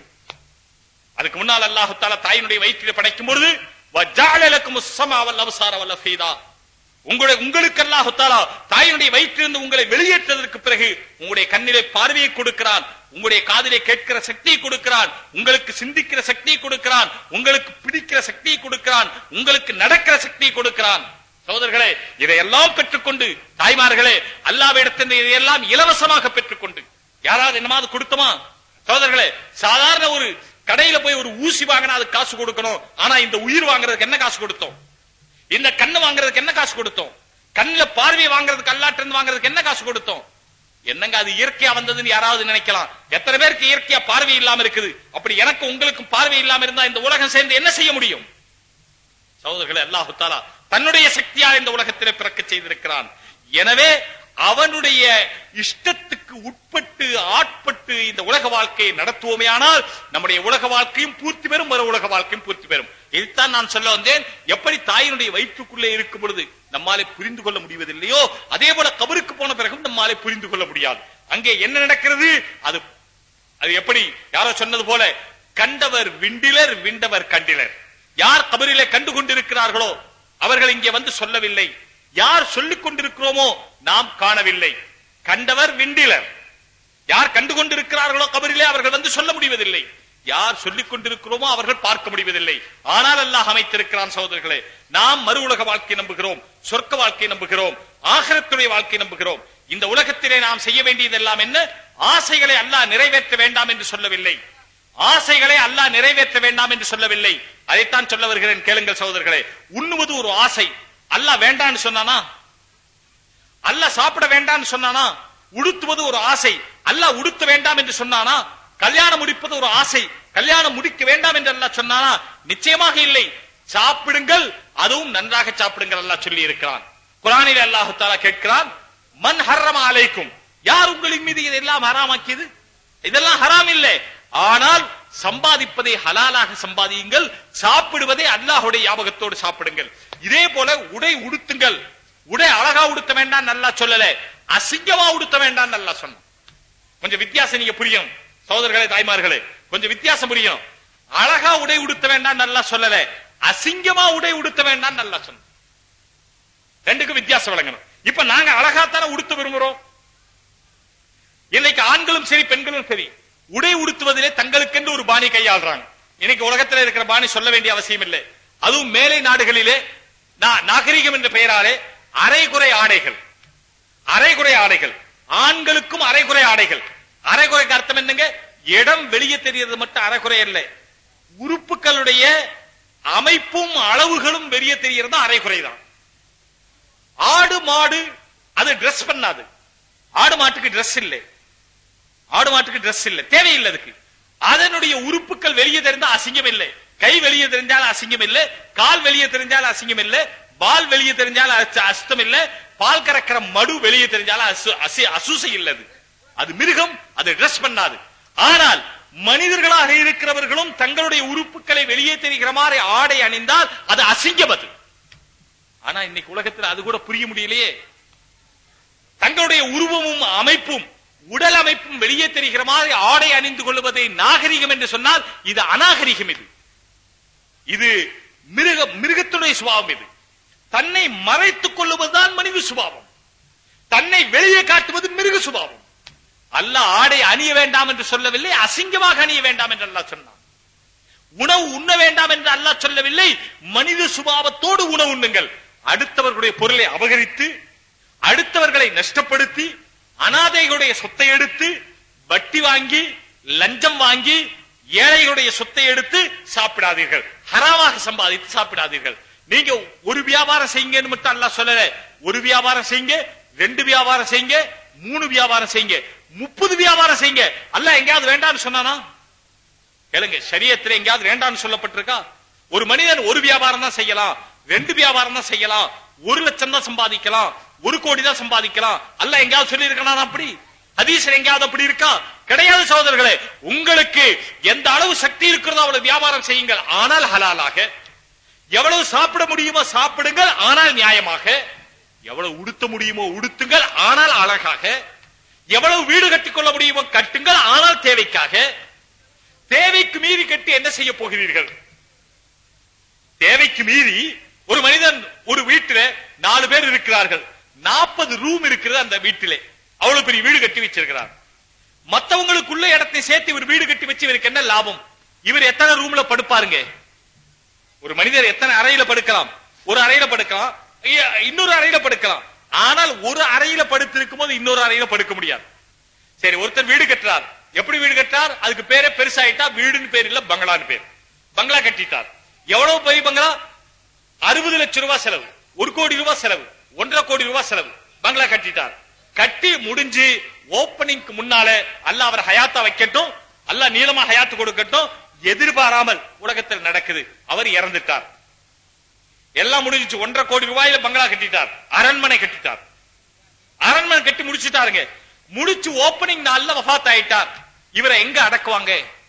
அதுக்கு முன்னால் அல்லாஹு தாலா தாயினுடைய வயிற்றிலே படைக்கும் பொழுது வஜாலலக்கும் உஸ்ஸமாவல் அப்சாரவல் அஃபீதா உங்களுடைய உங்களுக்கு அல்லாஹு தாலா தாயினுடைய வயிற்றிலிருந்து உங்களை வெளியேற்றதற்கு பிறகு உங்களுடைய கண்ணிலே பார்வையை கொடுக்கிறான் உங்களுடைய காதிலே கேட்கிற சக்தியை கொடுக்கிறான் உங்களுக்கு சிந்திக்கிற சக்தியை கொடுக்கிறான் உங்களுக்கு பிடிக்கிற சக்தியை கொடுக்கிறான் உங்களுக்கு நடக்கிற சக்தியை கொடுக்கிறான் சகோதரர்களே இதையெல்லாம் பெற்றுக்கொண்டு தாய்மார்களே அல்லாவிடத்திலிருந்து இதையெல்லாம் இலவசமாக பெற்றுக்கொண்டு யாராவது என்னமாவது கொடுத்தோமா சகோதரர்களே சாதாரண ஒரு கடையில போய் ஒரு ஊசி வாங்கினா அதுக்கு காசு கொடுக்கணும் ஆனா இந்த உயிர் வாங்குறதுக்கு என்ன காசு கொடுத்தோம் இந்த கண்ணு வாங்குறதுக்கு என்ன காசு கொடுத்தோம் கண்ணுல பார்வை வாங்குறதுக்கு அல்லாட்டு இருந்து வாங்குறதுக்கு என்ன காசு கொடுத்தோம் என்னங்க அது இயற்கையா வந்ததுன்னு யாராவது நினைக்கலாம் எத்தனை பேருக்கு இயற்கையா பார்வை இல்லாம இருக்குது அப்படி எனக்கு உங்களுக்கும் பார்வை இல்லாம இருந்தா இந்த உலகம் சேர்ந்து என்ன செய்ய முடியும் சகோதரர்களே அல்லாஹு தாலா தன்னுடைய சக்தியால் இந்த உலகத்திலே பிறக்க செய்திருக்கிறான் எனவே அவனுடைய இஷ்டத்துக்கு உட்பட்டு ஆட்பட்டு இந்த உலக வாழ்க்கையை நடத்துவோமே ஆனால் நம்முடைய உலக வாழ்க்கையும் பூர்த்தி பெறும் மறு உலக வாழ்க்கையும் பூர்த்தி பெறும் இதைத்தான் நான் சொல்ல வந்தேன் எப்படி தாயினுடைய வயிற்றுக்குள்ளே இருக்கும் பொழுது நம்மாலே புரிந்து கொள்ள முடிவதில்லையோ அதே போல கபருக்கு போன பிறகும் நம்மாலே புரிந்து கொள்ள முடியாது அங்கே என்ன நடக்கிறது அது அது எப்படி யாரோ சொன்னது போல கண்டவர் விண்டிலர் விண்டவர் கண்டிலர் யார் கபரிலே கண்டு கொண்டிருக்கிறார்களோ அவர்கள் இங்கே வந்து சொல்லவில்லை யார் சொல்லிக் கொண்டிருக்கிறோமோ நாம் காணவில்லை கண்டவர் விண்டிலர் யார் கண்டு கொண்டிருக்கிறார்களோ கபரிலே அவர்கள் வந்து சொல்ல முடிவதில்லை யார் சொல்லிக் கொண்டிருக்கிறோமோ அவர்கள் பார்க்க முடிவதில்லை ஆனால் அல்லாஹ் அமைத்திருக்கிறான் சகோதரர்களே நாம் மறு உலக வாழ்க்கை நம்புகிறோம் சொர்க்க வாழ்க்கை நம்புகிறோம் ஆகரத்துடைய வாழ்க்கை நம்புகிறோம் இந்த உலகத்திலே நாம் செய்ய வேண்டியதெல்லாம் என்ன ஆசைகளை அல்லாஹ் நிறைவேற்ற வேண்டாம் என்று சொல்லவில்லை ஆசைகளை அல்லாஹ் நிறைவேற்ற வேண்டாம் என்று சொல்லவில்லை அதைத்தான் சொல்ல வருகிறேன் கேளுங்கள் சகோதரர்களே உண்ணுவது ஒரு ஆசை அல்லாஹ் வேண்டான்னு சொன்னானா அல்லாஹ் சாப்பிட வேண்டாம்னு சொன்னானா உடுத்துவது ஒரு ஆசை அல்லாஹ் உடுத்த வேண்டாம் என்று சொன்னானா கல்யாணம் முடிப்பது ஒரு ஆசை கல்யாணம் முடிக்க வேண்டாம் என்று அல்லாஹ் சொன்னானா நிச்சயமாக இல்லை சாப்பிடுங்கள் அதுவும் நன்றாக சாப்பிடுங்கள் அல்லாஹ் சொல்லி இருக்கிறான் குரானில் அல்லாஹு தாலா கேட்கிறான் மன் ஹர்ரம அலைக்கும் யார் உங்களின் மீது இதெல்லாம் ஹராமாக்கியது இதெல்லாம் ஹராம் இல்லை ஆனால் சம்பாதிப்பதை ஹலாலாக சம்பாதியுங்கள் சாப்பிடுவதை அல்லாஹுடைய ஞாபகத்தோடு சாப்பிடுங்கள் இதே போல உடை உடுத்துங்கள் உடை அழகா உடுத்த வேண்டாம் நல்லா சொல்லல அசிங்கமா உடுத்த வேண்டாம் நல்லா சொன்னோம் கொஞ்சம் வித்தியாசம் நீங்க புரியும் சகோதரர்களே தாய்மார்களே கொஞ்சம் வித்தியாசம் புரியும் அழகா உடை உடுத்த வேண்டாம் நல்லா சொல்லல அசிங்கமா உடை உடுத்த வேண்டாம் நல்லா சொன்னோம் ரெண்டுக்கும் வித்தியாசம் விளங்கணும் இப்ப நாங்க அழகா தானே உடுத்த விரும்புறோம் இன்னைக்கு ஆண்களும் சரி பெண்களும் சரி உடை உடுத்துவதிலே தங்களுக்கென்று ஒரு பாணி கையாளுறாங்க இன்னைக்கு உலகத்தில் இருக்கிற பாணி சொல்ல வேண்டிய அவசியம் இல்லை அதுவும் மேலை நாடுகளிலே நா- நாகரிகம் என்ற பெயராலே அரைகுறை ஆடைகள் அரைகுறை ஆடைகள் ஆண்களுக்கும் அரைகுறை ஆடைகள் அரைகுறைக்கு அர்த்தம் என்னங்க இடம் வெளியே தெரியறது மட்டும் அரைகுறை அல்ல உறுப்புகளுடைய அமைப்பும் அளவுகளும் வெளியே தெரியறது அரைகுறை தான் ஆடு மாடு அது Dress பண்ணாது ஆடு மாட்டுக்கு Dress இல்லை ஆடு மாட்டுக்கு Dress இல்லை தேவையில்லை அதுக்கு அதனுடைய உறுப்புகள் வெளியே தெரிந்தா அசிங்கம் இல்லை கை வெளியே தெரிஞ்சால் அசிங்கம் இல்லை கால் வெளியே தெரிஞ்சால் அசிங்கம் இல்லை பால் வெளியே தெரிஞ்சால் அச- அசுத்தம் இல்லை பால் கறக்கிற மடு வெளியே தெரிஞ்சாலும் அசு- அசி- அசூசை இல்லது அது மிருகம் அது Dress பண்ணாது ஆனால் மனிதர்களாக இருக்கிறவர்களும் தங்களுடைய உறுப்புகளை வெளியே தெரிகிற மாதிரி ஆடை அணிந்தால் அது அசிங்கம் அது ஆனா இன்னைக்கு உலகத்தில் அது கூட புரிய முடியலையே தங்களுடைய உருவமும் அமைப்பும் உடல் அமைப்பும் வெளியே தெரிகிற மாதிரி ஆடை அணிந்து கொள்வதை நாகரிகம் என்று சொன்னால் இது அநாகரிகம் இது இது மிருக மிருகத்துடைய சுபாவம் இது தன்னை மறைத்துக் கொள்ளுவதுதான் மனித சுபாவம் தன்னை வெளியே காட்டுவது மிருக சுபாவம் அல்லாஹ் ஆடை அணிய வேண்டாம் என்று சொல்லவில்லை அசிங்கமாக அணிய வேண்டாம் என்று அல்லாஹ் சொன்னான் உணவு உண்ண வேண்டாம் என்று அல்லாஹ் சொல்லவில்லை மனித சுபாவத்தோடு உணவு உண்ணுங்கள் அடுத்தவர்களுடைய பொருளை அபகரித்து அடுத்தவர்களை நஷ்டப்படுத்தி அனாதைகளுடைய சொத்தை எடுத்து வட்டி வாங்கி லஞ்சம் வாங்கி ஏழைகளுடைய சொத்தை எடுத்து சாப்பிடாதீர்கள் ஹராமாக சம்பாதித்து சாப்பிடாதீர்கள் நீங்க ஒரு வியாபாரம் செய்யுங்கன்னு மட்டும் அல்லாஹ் சொல்லல ஒரு வியாபாரம் செய்யுங்க ரெண்டு வியாபாரம் செய்யுங்க மூணு வியாபாரம் செய்யுங்க முப்பது வியாபாரம் செய்யுங்க அல்லாஹ் எங்கேயாவது வேண்டாம்னு சொன்னானா கேளுங்க சரியத்துல எங்கேயாவது வேண்டாம்னு சொல்லப்பட்டிருக்கா ஒரு மனிதன் ஒரு வியாபாரம் தான் செய்யலாம் ரெண்டு வியாபாரம் தான் செய்யலாம் ஒரு லட்சம் தான் சம்பாதிக்கலாம் ஒரு கோடி தான் சம்பாதிக்கலாம் அல்ல எங்கேயாவது சொல்லி இருக்கானா அப்படி ஹதீஸ்ல எங்கேயாவது அப்படி இருக்கா கிடையாது சகோதரர்களே உங்களுக்கு எந்த அளவு சக்தி இருக்கிறதோ அவ்வளவு வியாபாரம் செய்யுங்கள் ஆனால் ஹலாலாக எவ்வளவு சாப்பிட முடியுமோ சாப்பிடுங்கள் ஆனால் நியாயமாக எவ்வளவு உடுத்த முடியுமோ உடுத்துங்கள் ஆனால் அழகாக எவ்வளவு வீடு கட்டிக் கொள்ள முடியுமோ கட்டுங்கள் ஆனால் தேவைக்காக தேவைக்கு மீறி கட்டி என்ன செய்ய போகிறீர்கள் தேவைக்கு மீறி ஒரு மனிதன் ஒரு வீட்டில நாலு பேர் இருக்கிறார்கள் நாற்பது ரூம் இருக்கிறது அந்த வீட்டிலே அவ்வளவு பெரிய வீடு கட்டி வச்சிருக்கிறார் மத்தவங்களுக்குள்ள இடத்தை சேர்த்து இவர் வீடு கட்டி வச்சு இவருக்கு என்ன லாபம் இவர் எத்தனை ரூம்ல படுப்பாருங்க ஒரு மனிதர் எத்தனை அறையில படுக்கலாம் ஒரு அறையில படுக்கலாம் இ- இன்னொரு அறையில படுக்கலாம் ஆனால் ஒரு அறையில படுத்திருக்கும் போது இன்னொரு அறையில படுக்க முடியாது சரி ஒருத்தர் வீடு கட்டுறார் எப்படி வீடு கட்டுறார் அதுக்கு பேரே பெருசாயிட்டா வீடுன்னு பேர் இல்ல பங்களான்னு பேர் பங்களா கட்டிட்டார் எவ்வளவு பெரிய பங்களா அறுபது லட்சம் ரூபாய் செலவு ஒரு கோடி ரூபாய் செலவு ஒன்றரை கோடி ரூபாய் செலவு பங்களா கட்டிட்டார் கட்டி முடிஞ்சு ஓப்பனிங்க்கு முன்னால அல்லாஹ் அவர் ஹயாத்தா வைக்கட்டும் அல்லாஹ் நீளமா ஹயாத்து கொடுக்கட்டும் எதிர்பாராமல் உலகத்தில் நடக்குது அவர் இறந்துட்டார் எல்லாம் முடிஞ்சிச்சு ஒன்றரை கோடி ரூபாயில பங்களா கட்டிட்டார் அரண்மனை கட்டிட்டார் அரண்மனை கட்டி முடிச்சுட்டாருங்க முடிச்சு ஓப்பனிங் நாள்ல வஃபாத் ஆயிட்டார் இவரை எங்க அடக்குவாங்க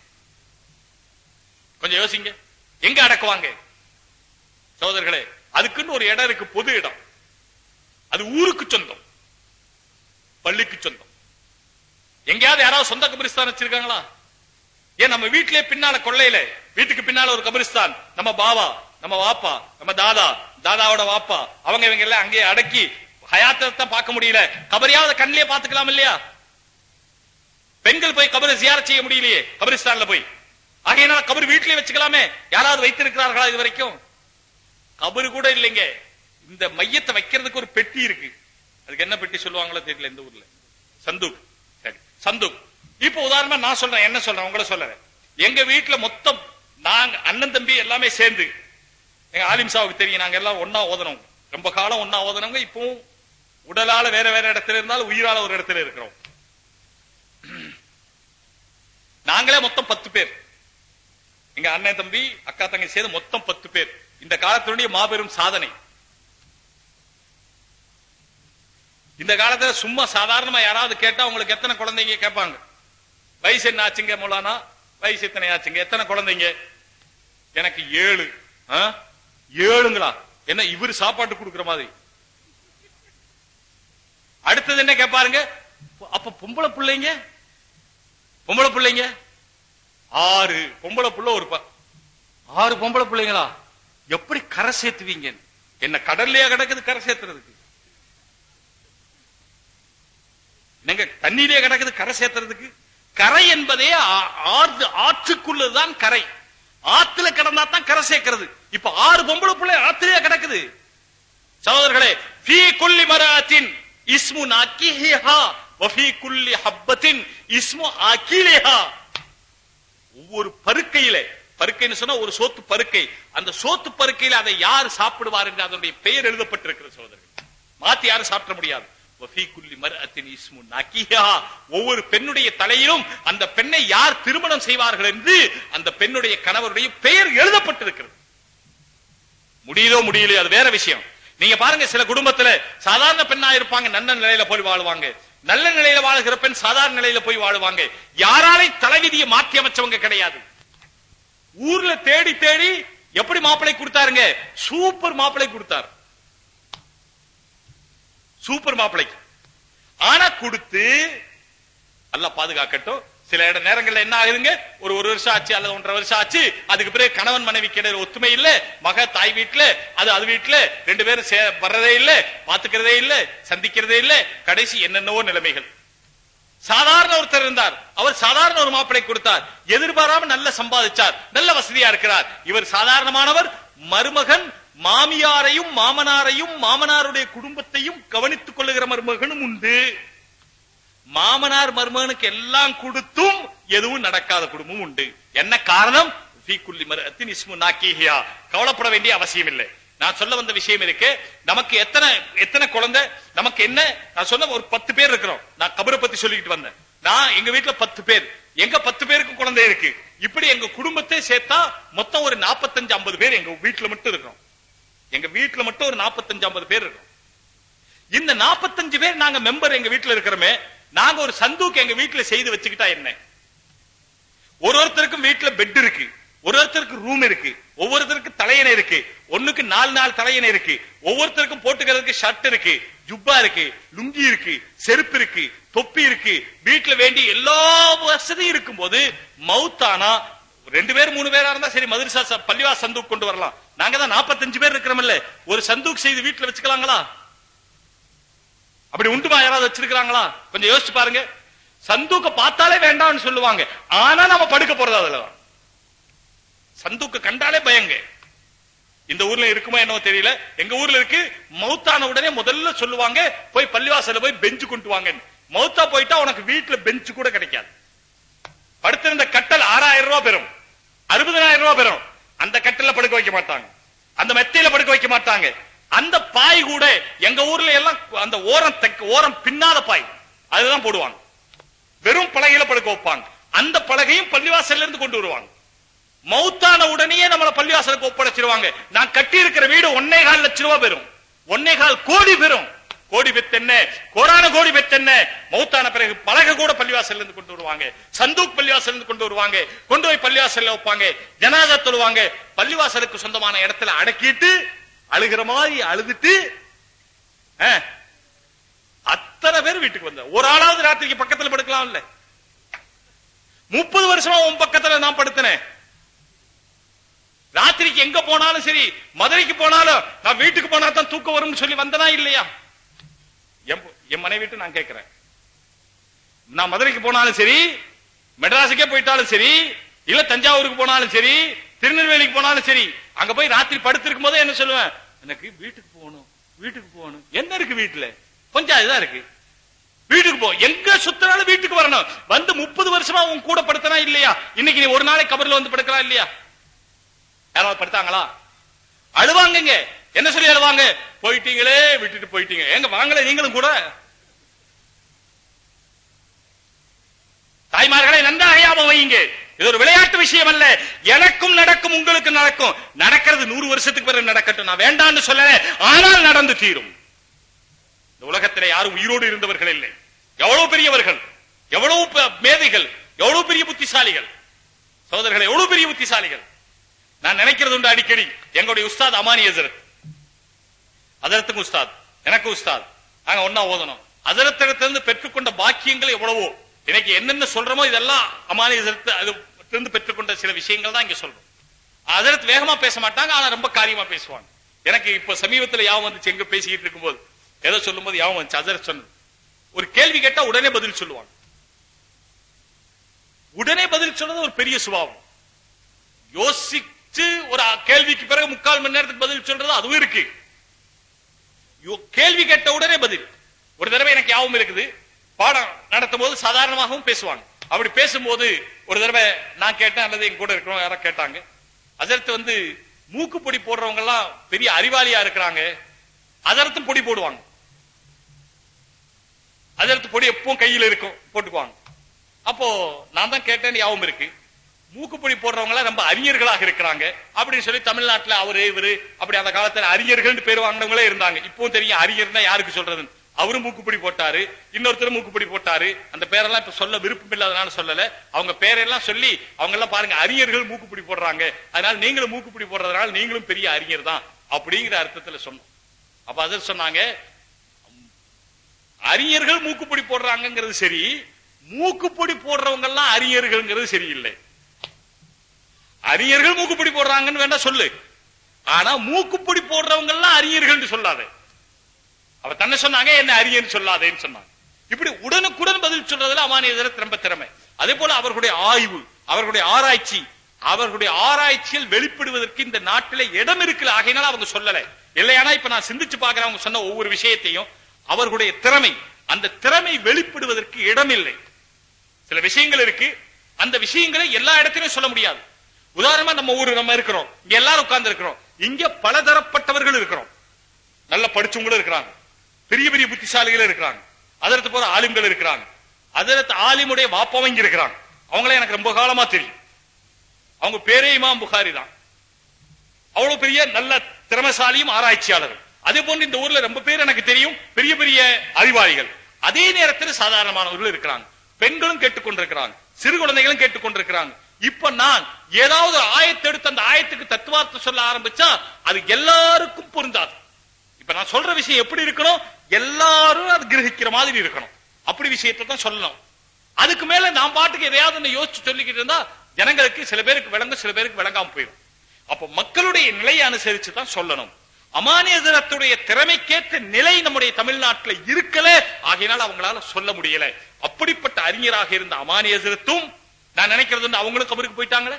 கொஞ்சம் யோசிங்க எங்க அடக்குவாங்க சகோதரர்களே அதுக்குன்னு ஒரு இடம் இருக்கு பொது இடம் அது ஊருக்கு சொந்தம் பள்ளிக்கு சொந்தம் எங்கேயாவது யாராவது சொந்த கபிரிஸ்தான் வச்சிருக்காங்களா ஏன் நம்ம வீட்டிலே பின்னால கொள்ளையில வீட்டுக்கு பின்னால ஒரு கபிரிஸ்தான் நம்ம பாவா நம்ம வாப்பா நம்ம தாதா தாதாவோட வாப்பா அவங்க இவங்க எல்லாம் அங்கேயே அடக்கி ஹயாத்தை பார்க்க முடியல கபரியாவது கண்ணிலே பாத்துக்கலாம் இல்லையா பெண்கள் போய் கபரை ஜியாரத் செய்ய முடியலையே கபிரிஸ்தான்ல போய் ஆகையினால கபர் வீட்டிலே வச்சுக்கலாமே யாராவது வைத்திருக்கிறார்களா இது வரைக்கும் கபரு கூட இல்லைங்க இந்த மையத்தை வைக்கிறதுக்கு ஒரு பெட்டி இருக்கு அதுக்கு என்ன பெட்டி சொல்லுவாங்களோ தெரியல இந்த ஊர்ல சந்துக் சரி சந்துக் இப்போ உதாரணமா நான் சொல்றேன் என்ன சொல்றேன் உங்களை சொல்றேன் எங்க வீட்டுல மொத்தம் நாங்க அண்ணன் தம்பி எல்லாமே சேர்ந்து எங்க ஆலிம் சாவுக்கு தெரியும் நாங்க எல்லாம் ஒன்னா ஓதனோம் ரொம்ப காலம் ஒன்னா ஓதனவங்க இப்பவும் உடலால வேற வேற இடத்துல இருந்தாலும் உயிரால ஒரு இடத்துல இருக்கிறோம் நாங்களே மொத்தம் பத்து பேர் எங்க அண்ணன் தம்பி அக்கா தங்கை சேர்ந்து மொத்தம் பத்து பேர் இந்த காலத்தினுடைய மாபெரும் சாதனை இந்த காலத்துல சும்மா சாதாரணமா யாராவது கேட்டா உங்களுக்கு எத்தனை குழந்தைங்க கேட்பாங்க வயசு என்ன ஆச்சுங்க மௌலானா வயசு எத்தனை ஆச்சுங்க எத்தனை குழந்தைங்க எனக்கு ஏழு ஆ? ஏழுங்களா என்ன இவரு சாப்பாட்டு கொடுக்கிற மாதிரி அடுத்தது என்ன கேட்பாருங்க அப்ப பொம்பளை பிள்ளைங்க பொம்பளை பிள்ளைங்க ஆறு பொம்பளை புள்ள ஒரு ப- ஆறு பொம்பளை பிள்ளைங்களா எப்படி கரை சேர்த்துவீங்க என்ன கடல்லையா கிடக்குது கரை சேர்த்துறதுக்கு நீங்க தண்ணீரே கிடக்குது கரை சேர்த்துறதுக்கு கரை என்பதே ஆ- ஆறு ஆற்றுக்குள்ளதான் கரை ஆத்துல கிடந்தா தான் கரை சேர்க்கிறது இப்ப ஆறு பொம்பளை பிள்ளை ஆத்திலேயே கிடக்குது சகோதரர்களே ஃபீ குல்லி மராத்தின் இஸ்மு நாக்கிஹா வஃபீ குல்லி ஹப்பத்தின் இஸ்மு ஆக்கிலிஹா ஒவ்வொரு பருக்கையில பருக்கைன்னு சொன்னா ஒரு சோத்து பருக்கை அந்த சோத்து பருக்கையில அதை யார் சாப்பிடுவார் என்று அதனுடைய பெயர் எழுதப்பட்டிருக்கிறது சகோதரர்கள் மாத்தி யாரும் சாப்பிட முடியாது வஃபீ குல்லி மர்அத்தின் இஸ்மு நக்கிஹா ஒவ்வொரு பெண்ணுடைய தலையிலும் அந்த பெண்ணை யார் திருமணம் செய்வார்கள் என்று அந்த பெண்ணுடைய கணவருடைய பெயர் எழுதப்பட்டிருக்கிறது முடியுதோ முடியலையோ அது வேற விஷயம் நீங்க பாருங்க சில குடும்பத்துல சாதாரண பெண்ணா இருப்பாங்க நல்ல நிலையில போய் வாழுவாங்க நல்ல நிலையில வாழுகிற பெண் சாதாரண நிலையில போய் வாழுவாங்க யாராலையும் தலைவிதியை மாற்றி அமைச்சவங்க கிடையாது ஊர்ல தேடி தேடி எப்படி மாப்பிளை கொடுத்தாருங்க சூப்பர் மாப்பிளை கொடுத்தார் சூப்பர் மாப்பிளைக்கு ஆனா கொடுத்து அல்ல பாதுகாக்கட்டும் சில இட நேரங்கள்ல என்ன ஆகுதுங்க ஒரு ஒரு வருஷம் ஆச்சு அல்லது ஒன்றரை வருஷம் ஆச்சு அதுக்கு பிறகு கணவன் மனைவி கிடையாது ஒத்துமை இல்ல மக தாய் வீட்டுல அது அது வீட்டுல ரெண்டு பேரும் சே- வர்றதே இல்ல பாத்துக்கிறதே இல்ல சந்திக்கிறதே இல்ல கடைசி என்னென்னவோ நிலைமைகள் சாதாரண ஒருத்தர் இருந்தார் அவர் சாதாரண ஒரு மாப்பிளை கொடுத்தார் எதிர்பாராம நல்ல சம்பாதிச்சார் நல்ல வசதியா இருக்கிறார் இவர் சாதாரணமானவர் மருமகன் மாமியாரையும் மாமனாரையும் மாமனாருடைய குடும்பத்தையும் கவனித்துக் கொள்ளுகிற மருமகனும் உண்டு மாமனார் மருமகனுக்கு எல்லாம் கொடுத்தும் எதுவும் நடக்காத குடும்பம் உண்டு என்ன காரணம் ஃபீக்குல்லி மர்அத்தின் இஸ்மு நாக்கிஹியா கவலைப்பட வேண்டிய அவசியம் இல்லை நான் சொல்ல வந்த விஷயம் இருக்கு நமக்கு எத்தனை எத்தனை குழந்தை நமக்கு என்ன நான் சொன்ன ஒரு பத்து பேர் இருக்கிறோம் நான் கபரை பத்தி சொல்லிக்கிட்டு வந்தேன் நான் எங்க வீட்டுல பத்து பேர் எங்க பத்து பேருக்கு குழந்தை இருக்கு இப்படி எங்க குடும்பத்தை சேர்த்தா மொத்தம் ஒரு 45 ஐம்பது பேர் எங்க வீட்டுல மட்டும் இருக்கிறோம் எங்க வீட்டுல மட்டும் ஒரு 45 ஐம்பது பேர் இருக்கோம் இந்த 45 பேர் நாங்க மெம்பர் எங்க வீட்டுல இருக்கிறோமே நாங்க ஒரு சந்தூக்கு எங்க வீட்டுல செய்து வச்சுக்கிட்டா என்ன ஒரு ஒருத்தருக்கும் வீட்டுல பெட் இருக்கு ஒரு ஒருத்தருக்கு ரூம் இருக்கு ஒவ்வொருத்தருக்கு தலையணை இருக்கு ஒண்ணுக்கு நாலு நாலு தலையணை இருக்கு ஒவ்வொருத்தருக்கும் போட்டுக்கிறதுக்கு ஷர்ட் இருக்கு ஜுப்பா இருக்கு லுங்கி இருக்கு செருப்பு இருக்கு தொப்பி இருக்கு வீட்டுல வேண்டிய எல்லா வசதியும் இருக்கும் போது மவுத்தானா ரெண்டு பேர் மூணு பேரா இருந்தா சரி மதுரசா ச- பள்ளிவா சந்தூக் கொண்டு வரலாம் நாங்க தான் 45 பேர் இருக்கிறோம்ல ஒரு சந்தூக் செய்து வீட்டுல வச்சுக்கலாங்களா அப்படி உண்டுமா யாராவது வச்சிருக்காங்களா கொஞ்சம் யோசிச்சு பாருங்க சந்தூக்க பார்த்தாலே வேண்டாம்னு சொல்லுவாங்க ஆனா நம்ம படுக்க போறது அதுலதான் சந்தூக்க கண்டாலே பயங்க இந்த ஊர்ல இருக்குமா என்னவோ தெரியல எங்க ஊர்ல இருக்கு மௌத்தான உடனே முதல்ல சொல்லுவாங்க போய் பள்ளிவாசல்ல போய் பெஞ்சு கொண்டு வாங்க மௌத்தா போயிட்டா உனக்கு வீட்டுல பெஞ்சு கூட கிடைக்காது படுத்திருந்த கட்டல் ஆறாயிரம் ரூபாய் பெறும் அறுபதனாயிரம் ரூபாய் பெறும் அந்த கட்டல்ல படுக்க வைக்க மாட்டாங்க அந்த மெத்தையில படுக்க வைக்க மாட்டாங்க அந்த பாய் கூட எங்க ஊர்ல எல்லாம் அந்த ஓரம் தெக்க ஓரம் பின்னாத பாய் அதுதான் போடுவாங்க வெறும் பலகையில படுக்க வைப்பாங்க அந்த பலகையும் பள்ளிவாசல்ல இருந்து கொண்டு வருவாங்க மௌத்தான உடனே நம்மள பள்ளிவாசலுக்கு ஒப்படைச்சிருவாங்க நான் கட்டி இருக்கிற வீடு ஒன்னே கால் லட்சம் ரூபாய் பெறும் ஒன்னே கால் கோடி பெறும் கோடி பெத்தென்ன கோடான கோடி பெத்தென்ன மௌத்தான பிறகு பலகை கூட பள்ளிவாசல்ல இருந்து கொண்டு வருவாங்க சந்தூக் பள்ளிவாசல்ல இருந்து கொண்டு வருவாங்க கொண்டு போய் பள்ளிவாசல்ல வைப்பாங்க ஜனாதா தொழுவாங்க பள்ளிவாசலுக்கு சொந்தமான இடத்துல அடக்கிட்டு அழுகிற மாதிரி அழுதுட்டு ஆ, அத்தனை பேர் வீட்டுக்கு வந்த ஒரு ஆளாவது ராத்திரிக்கு பக்கத்துல படுக்கலாம் இல்ல முப்பது வருஷமா உன் பக்கத்துல நான் படுத்தினேன் ராத்திரிக்கு எங்க போனாலும் சரி மதுரைக்கு போனாலும் நான் வீட்டுக்கு போனா தான் தூக்கம் வரும்னு சொல்லி வந்தனா இல்லையா என் பொ- என் மனைவி விட்டு நான் கேட்கிறேன் நான் மதுரைக்கு போனாலும் சரி மெட்ராஸுக்கே போயிட்டாலும் சரி இல்ல தஞ்சாவூருக்கு போனாலும் சரி திருநெல்வேலிக்கு போனாலும் சரி அங்க போய் ராத்திரி படுத்திருக்கும் போதே என்ன சொல்லுவேன் எனக்கு வீட்டுக்கு போகணும் வீட்டுக்கு போகணும் என்ன இருக்கு வீட்டுல கொஞ்சம் அதுதான் இருக்கு வீட்டுக்கு போ எங்க சுத்தினாலும் வீட்டுக்கு வரணும் வந்து முப்பது வருஷமா உன் கூட படுத்தனா இல்லையா இன்னைக்கு நீ ஒரு நாளைக்கு கபர்ல வந்து படுக்கலாம் இல்லையா யாராவது படுத்தாங்களா அழுவாங்கங்க என்ன சொல்லி அழுவாங்க போயிட்டீங்களே விட்டுட்டு போயிட்டீங்க எங்க வாங்கல நீங்களும் கூட தாய்மார்களை நன்றாக ஞாபகம் வையுங்க இது ஒரு விளையாட்டு விஷயம் அல்ல எனக்கும் நடக்கும் உங்களுக்கு நடக்கும் நடக்கிறது நூறு வருஷத்துக்கு பிறகு நடக்கட்டும் நான் வேண்டாம்னு சொல்லல ஆனால் நடந்து தீரும் இந்த உலகத்திலே யாரும் உயிரோடு இருந்தவர்கள் இல்லை எவ்வளவு பெரியவர்கள் எவ்வளவு ப- மேதைகள் எவ்வளவு பெரிய புத்திசாலிகள் சகோதரர்கள் எவ்வளவு பெரிய புத்திசாலிகள் நான் நினைக்கிறது உண்டு அடிக்கடி எங்களுடைய உஸ்தாத் அமானி ஹசரத் அதரத்துக்கு உஸ்தாத் எனக்கு உஸ்தாத் நாங்க ஒன்னா ஓதணும் அதரத்திடத்திலிருந்து பெற்றுக்கொண்ட பாக்கியங்கள் எவ்வளவோ எனக்கு என்னென்ன சொல்றோமோ இதெல்லாம் அமானியத்திலிருந்து அது இருந்து பெற்றுக்கொண்ட சில விஷயங்கள் தான் இங்க சொல்றோம் அதற்கு வேகமா பேச மாட்டாங்க ஆனா ரொம்ப காரியமா பேசுவாங்க எனக்கு இப்ப சமீபத்துல யாவும் வந்துச்சு எங்க பேசிக்கிட்டு இருக்கும்போது ஏதோ சொல்லும்போது யாவும் வந்துச்சு அதர் சொன்னது ஒரு கேள்வி கேட்டா உடனே பதில் சொல்லுவாங்க உடனே பதில் சொல்றது ஒரு பெரிய சுபாவம் யோசிச்சு ஒரு கேள்விக்கு பிறகு முக்கால் மணி நேரத்துக்கு பதில் சொல்றது அதுவும் இருக்கு யோ- கேள்வி கேட்ட உடனே பதில் ஒரு தடவை எனக்கு யாவும் இருக்குது பாடம் நடத்தும் போது சாதாரணமாகவும் பேசுவாங்க அப்படி பேசும்போது ஒரு தடவை நான் கேட்டேன் அல்லது எங்க கூட இருக்கிறவங்க யாரோ கேட்டாங்க அதற்கு வந்து மூக்கு பொடி போடுறவங்க எல்லாம் பெரிய அறிவாளியா இருக்கிறாங்க அதற்கு பொடி போடுவாங்க அதற்கு பொடி எப்பவும் கையில் இருக்கும் போட்டுக்குவாங்க அப்போ நான் தான் கேட்டேன்னு யாவும் இருக்கு மூக்குப்பொடி போடுறவங்க எல்லாம் ரொம்ப அறிஞர்களாக இருக்கிறாங்க அப்படின்னு சொல்லி தமிழ்நாட்டுல அவரு இவரு அப்படி அந்த காலத்துல அறிஞர்கள் பேர் வாங்கினவங்களே இருந்தாங்க இப்பவும் தெரியும் அறிஞர்னா யாருக்கு சொல்றது அவரும் மூக்குப்பொடி போட்டாரு இன்னொருத்தரும் மூக்குப்பொடி போட்டாரு அந்த பேரெல்லாம் இப்ப சொல்ல விருப்பம் இல்லாதனால சொல்லல அவங்க பேரெல்லாம் சொல்லி அவங்க எல்லாம் பாருங்க அறிஞர்கள் மூக்குப்பொடி போடுறாங்க அதனால நீங்களும் மூக்குப்பொடி போடுறதுனால நீங்களும் பெரிய அறிஞர் தான் அப்படிங்கிற அர்த்தத்துல சொன்னோம் அப்ப அது சொன்னாங்க அறிஞர்கள் மூக்குப்பொடி போடுறாங்கிறது சரி மூக்குப்பொடி போடுறவங்க எல்லாம் அறிஞர்கள்ங்கிறது சரியில்லை அறிஞர்கள் மூக்குப்பொடி போடுறாங்கன்னு வேண்டாம் சொல்லு ஆனா மூக்குப்பொடி போடுறவங்க எல்லாம் அறிஞர்கள் சொல்லாத அவ தன்னை சொன்னாங்க என்ன அறிஞர் சொல்லாதேன்னு சொன்னாங்க இப்படி உடனுக்குடன் பதில் சொல்றதுல அமானியதர ரொம்ப திறமை அதே போல அவர்களுடைய ஆய்வு அவர்களுடைய ஆராய்ச்சி அவர்களுடைய ஆராய்ச்சியில் வெளிப்படுவதற்கு இந்த நாட்டில இடம் இருக்குல்ல ஆகையினால அவங்க சொல்லல இல்லையானா இப்ப நான் சிந்திச்சு பார்க்கிறேன் அவங்க சொன்ன ஒவ்வொரு விஷயத்தையும் அவர்களுடைய திறமை அந்த திறமை வெளிப்படுவதற்கு இடம் இல்லை சில விஷயங்கள் இருக்கு அந்த விஷயங்களை எல்லா இடத்திலும் சொல்ல முடியாது உதாரணமா நம்ம ஊரு நம்ம இருக்கிறோம் இங்க எல்லாரும் உட்கார்ந்து இருக்கிறோம் இங்க பலதரப்பட்டவர்கள் இருக்கிறோம் நல்ல படிச்சவங்களும் இருக்கிறாங்க பெரிய பெரிய புத்திசாலிகள் இருக்கிறாங்க அதற்கு போற ஆலிம்கள் இருக்கிறாங்க அதற்கு ஆலிமுடைய வாப்பவங்க இருக்கிறாங்க அவங்கள எனக்கு ரொம்ப காலமா தெரியும் அவங்க பேரே இமாம் புகாரி தான் அவ்வளவு பெரிய நல்ல திறமசாலியும் ஆராய்ச்சியாளர்கள் அதே போன்று இந்த ஊர்ல ரொம்ப பேர் எனக்கு தெரியும் பெரிய பெரிய அறிவாளிகள் அதே நேரத்தில் சாதாரணமானவர்கள் இருக்கிறாங்க பெண்களும் கேட்டுக்கொண்டிருக்கிறாங்க சிறு குழந்தைகளும் கேட்டுக்கொண்டிருக்கிறாங்க இப்ப நான் ஏதாவது ஒரு ஆயத்தை எடுத்து அந்த ஆயத்துக்கு தத்துவார்த்தம் சொல்ல ஆரம்பிச்சா அது எல்லாருக்கும் பொருந்தாது இப்ப நான் சொல்ற விஷயம் எப்படி இருக்கணும் எல்லாரும் அது கிரகிக்கிற மாதிரி இருக்கணும் அப்படி விஷயத்தை தான் சொல்லணும் அதுக்கு மேல நான் பாட்டுக்கு எதையாவது ஒண்ணு யோசிச்சு சொல்லிக்கிட்டு இருந்தா ஜனங்களுக்கு சில பேருக்கு விளங்கும் சில பேருக்கு விளங்காம போயிடும் அப்ப மக்களுடைய நிலையை அனுசரிச்சு தான் சொல்லணும் அமானியதனத்துடைய திறமைக்கேற்ற நிலை நம்முடைய தமிழ்நாட்டில் இருக்கல ஆகையினால் அவங்களால சொல்ல முடியல அப்படிப்பட்ட அறிஞராக இருந்த அமானியதனத்தும் நான் நினைக்கிறது வந்து அவங்களும் கபருக்கு போயிட்டாங்களே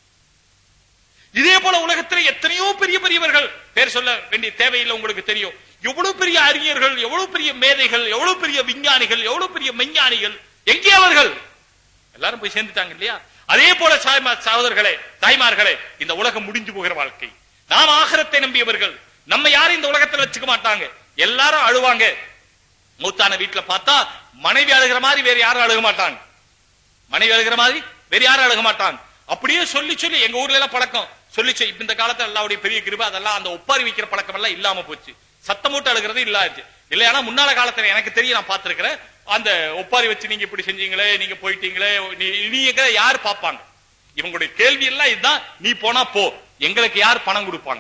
இதே போல உலகத்தில் எத்தனையோ பெரிய பெரியவர்கள் பேர் சொல்ல வேண்டிய தேவையில்லை உங்களுக்கு தெரியும் எவ்வளவு பெரிய அறிஞர்கள் எவ்வளவு பெரிய மேதைகள் எவ்வளவு பெரிய விஞ்ஞானிகள் எவ்வளவு பெரிய மெஞ்ஞானிகள் எங்கே அவர்கள் எல்லாரும் போய் சேர்ந்துட்டாங்க இல்லையா அதே போல சாய்மா- சகோதரர்களே தாய்மார்களே இந்த உலகம் முடிஞ்சு போகிற வாழ்க்கை நாம் ஆகரத்தை நம்பியவர்கள் நம்ம யாரும் இந்த உலகத்துல வச்சுக்க மாட்டாங்க எல்லாரும் அழுவாங்க மூத்தான வீட்டுல பார்த்தா மனைவி அழுகிற மாதிரி வேற யாரும் அழுக மாட்டாங்க மனைவி அழுகிற மாதிரி வேற யாரும் அழுக மாட்டாங்க அப்படியே சொல்லி சொல்லி எங்க ஊர்ல எல்லாம் பழக்கம் சொல்லி சொல்லி இப்ப இந்த காலத்துல எல்லாருடைய பெரிய கிருபை அதெல்லாம் அந்த ஒப்பாரி வைக்கிற பழக்கம் எல்லாம் இல்லாம போச்சு சத்தம் போட்டு அழுகிறது இல்லாச்சு இல்லையானா முன்னால காலத்துல எனக்கு தெரியும் நான் பார்த்திருக்கிறேன் அந்த ஒப்பாரி வச்சு நீங்க இப்படி செஞ்சீங்களே நீங்க போயிட்டீங்களே நீ- நீங்க யார் பார்ப்பாங்க இவங்களுடைய கேள்வி எல்லாம் இதுதான் நீ போனா போ எங்களுக்கு யார் பணம் கொடுப்பாங்க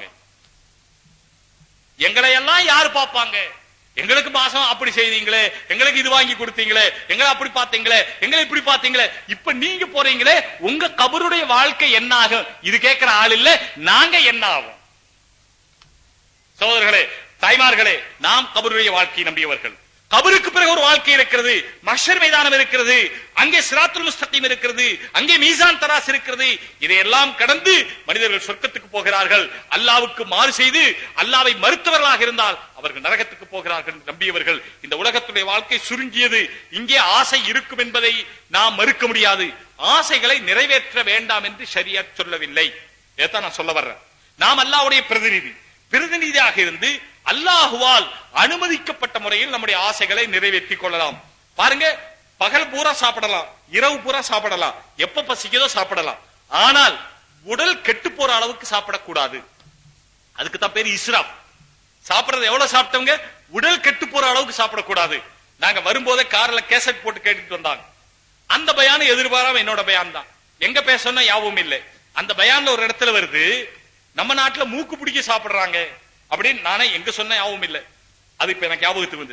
எங்களை எல்லாம் யார் பார்ப்பாங்க எங்களுக்கு மாசம் அப்படி செய்தீங்களே எங்களுக்கு இது வாங்கி கொடுத்தீங்களே எங்களை அப்படி பார்த்தீங்களே எங்களை இப்படி பார்த்தீங்களே இப்ப நீங்க போறீங்களே உங்க கபருடைய வாழ்க்கை என்ன ஆகும் இது கேட்கிற ஆள் இல்ல நாங்க என்ன ஆகும் சகோதரர்களே தாய்மார்களே நாம் கபருடைய வாழ்க்கை நம்பியவர்கள் கபருக்கு பிறகு ஒரு வாழ்க்கை இருக்கிறது மஷர் மைதானம் இருக்கிறது அங்கே சிராத்துல் முஸ்தகீம் இருக்கிறது அங்கே மீசான் தராஸ் இருக்கிறது இதையெல்லாம் கடந்து மனிதர்கள் சொர்க்கத்துக்கு போகிறார்கள் அல்லாவுக்கு மாறு செய்து அல்லாவை மறுத்தவர்களாக இருந்தால் அவர்கள் நரகத்துக்கு போகிறார்கள் என்று நம்பியவர்கள் இந்த உலகத்துடைய வாழ்க்கை சுருங்கியது இங்கே ஆசை இருக்கும் என்பதை நாம் மறுக்க முடியாது ஆசைகளை நிறைவேற்ற வேண்டாம் என்று சரியா சொல்லவில்லை இதைத்தான் நான் சொல்ல வர்றேன் நாம் அல்லாவுடைய பிரதிநிதி பிரதிநிதியாக இருந்து அல்லாஹுவால் அனுமதிக்கப்பட்ட முறையில் நம்முடைய ஆசைகளை நிறைவேற்றிக் கொள்ளலாம் பாருங்க பகல் பூரா சாப்பிடலாம் இரவு பூரா சாப்பிடலாம் எப்ப பசிக்குதோ சாப்பிடலாம் ஆனால் உடல் கெட்டு போற அளவுக்கு சாப்பிடக்கூடாது அதுக்கு தான் பேர் இஸ்ராப் சாப்பிடுறது எவ்வளவு சாப்பிட்டவங்க உடல் கெட்டு போற அளவுக்கு சாப்பிடக்கூடாது நாங்க வரும்போதே கார்ல கேசட் போட்டு கேட்டுட்டு வந்தாங்க அந்த பயான் எதிர்பாராம என்னோட பயான் தான் எங்க பேசணும் யாவும் இல்லை அந்த பயான்ல ஒரு இடத்துல வருது நம்ம நாட்டுல மூக்கு பிடிக்க சாப்பிடுறாங்க அப்படின்னு நானே எங்க சொன்ன யாவும் இல்லை அது இப்ப எனக்கு ஞாபகத்துக்கு வந்து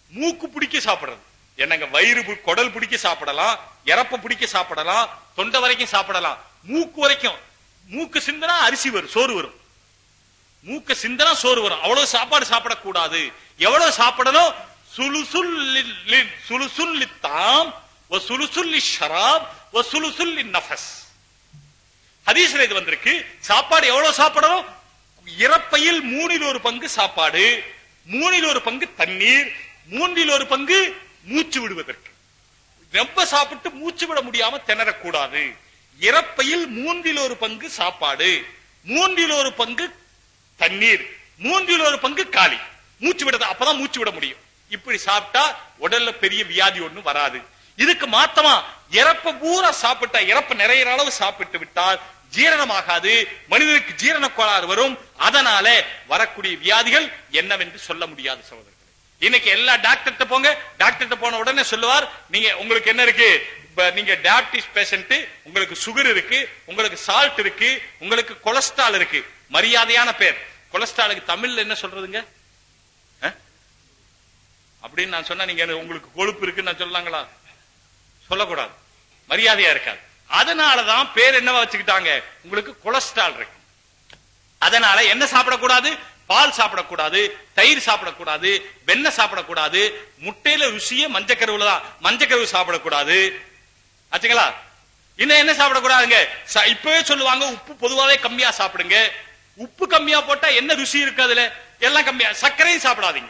மூக்கு பிடிக்க சாப்பிடுறது என்னங்க வயிறு பு- குடல் பிடிக்க சாப்பிடலாம் இறப்ப பிடிக்க சாப்பிடலாம் தொண்டை வரைக்கும் சாப்பிடலாம் மூக்கு வரைக்கும் மூக்கு சிந்தனா அரிசி வரும் சோறு வரும் மூக்க சிந்தனா சோறு வரும் அவ்வளவு சாப்பாடு சாப்பிடக்கூடாது எவ்வளவு சாப்பிடணும் சுலுசுல்லி சுலுசுல்லித்தாம் ஒ சுலுசுல்லி ஷராப் ஒ சுலுசுல்லி நஃபஸ் ஹதீஸ்ல இது வந்திருக்கு சாப்பாடு எவ்வளவு சாப்பிடணும் இறப்பையில் மூணில் ஒரு பங்கு சாப்பாடு மூணில் ஒரு பங்கு தண்ணீர் மூன்றில் ஒரு பங்கு மூச்சு விடுவதற்கு ரொம்ப சாப்பிட்டு மூச்சு விட முடியாம திணறக்கூடாது இறப்பையில் மூன்றில் ஒரு பங்கு சாப்பாடு மூன்றில் ஒரு பங்கு தண்ணீர் மூன்றில் ஒரு பங்கு காலி மூச்சு விடுறது அப்பதான் மூச்சு விட முடியும் இப்படி சாப்பிட்டா உடல்ல பெரிய வியாதி ஒண்ணும் வராது இதுக்கு மாத்தமா இறப்ப பூரா சாப்பிட்டா இறப்ப நிறைய அளவு சாப்பிட்டு விட்டால் ஜீரணமாகாது மனிதனுக்கு ஜீரண கோளாறு வரும் அதனால வரக்கூடிய வியாதிகள் என்னவென்று சொல்ல முடியாது சகோதரர்களே இன்னைக்கு எல்லா டாக்டர்கிட்ட போங்க டாக்டர்கிட்ட போன உடனே சொல்லுவார் நீங்க உங்களுக்கு என்ன இருக்கு இப்ப நீங்க டயபிட்டிஸ் பேஷண்ட் உங்களுக்கு சுகர் இருக்கு உங்களுக்கு சால்ட் இருக்கு உங்களுக்கு கொலஸ்ட்ரால் இருக்கு மரியாதையான பேர் கொலஸ்ட்ராலுக்கு தமிழ்ல என்ன சொல்றதுங்க அஹ்? அப்படின்னு நான் சொன்னா நீங்க என்ன- உங்களுக்கு கொழுப்பு இருக்குன்னு நான் சொல்லலாங்களா சொல்லக்கூடாது மரியாதையா இருக்காது அதனாலதான் பேர் என்னவா வச்சுக்கிட்டாங்க உங்களுக்கு கொலஸ்ட்ரால் இருக்கு அதனால என்ன சாப்பிடக்கூடாது பால் சாப்பிடக்கூடாது தயிர் சாப்பிடக்கூடாது வெண்ணெய் சாப்பிடக்கூடாது முட்டையில ருசியே மஞ்சக்கருவுல தான் மஞ்சக்கருவு சாப்பிடக்கூடாது ஆச்சுங்களா இன்னும் என்ன சாப்பிடக்கூடாதுங்க ச- இப்பவே சொல்லுவாங்க உப்பு பொதுவாவே கம்மியா சாப்பிடுங்க உப்பு கம்மியா போட்டா என்ன ருசி இருக்கு அதுல எல்லாம் கம்மியா சர்க்கரையும் சாப்பிடாதீங்க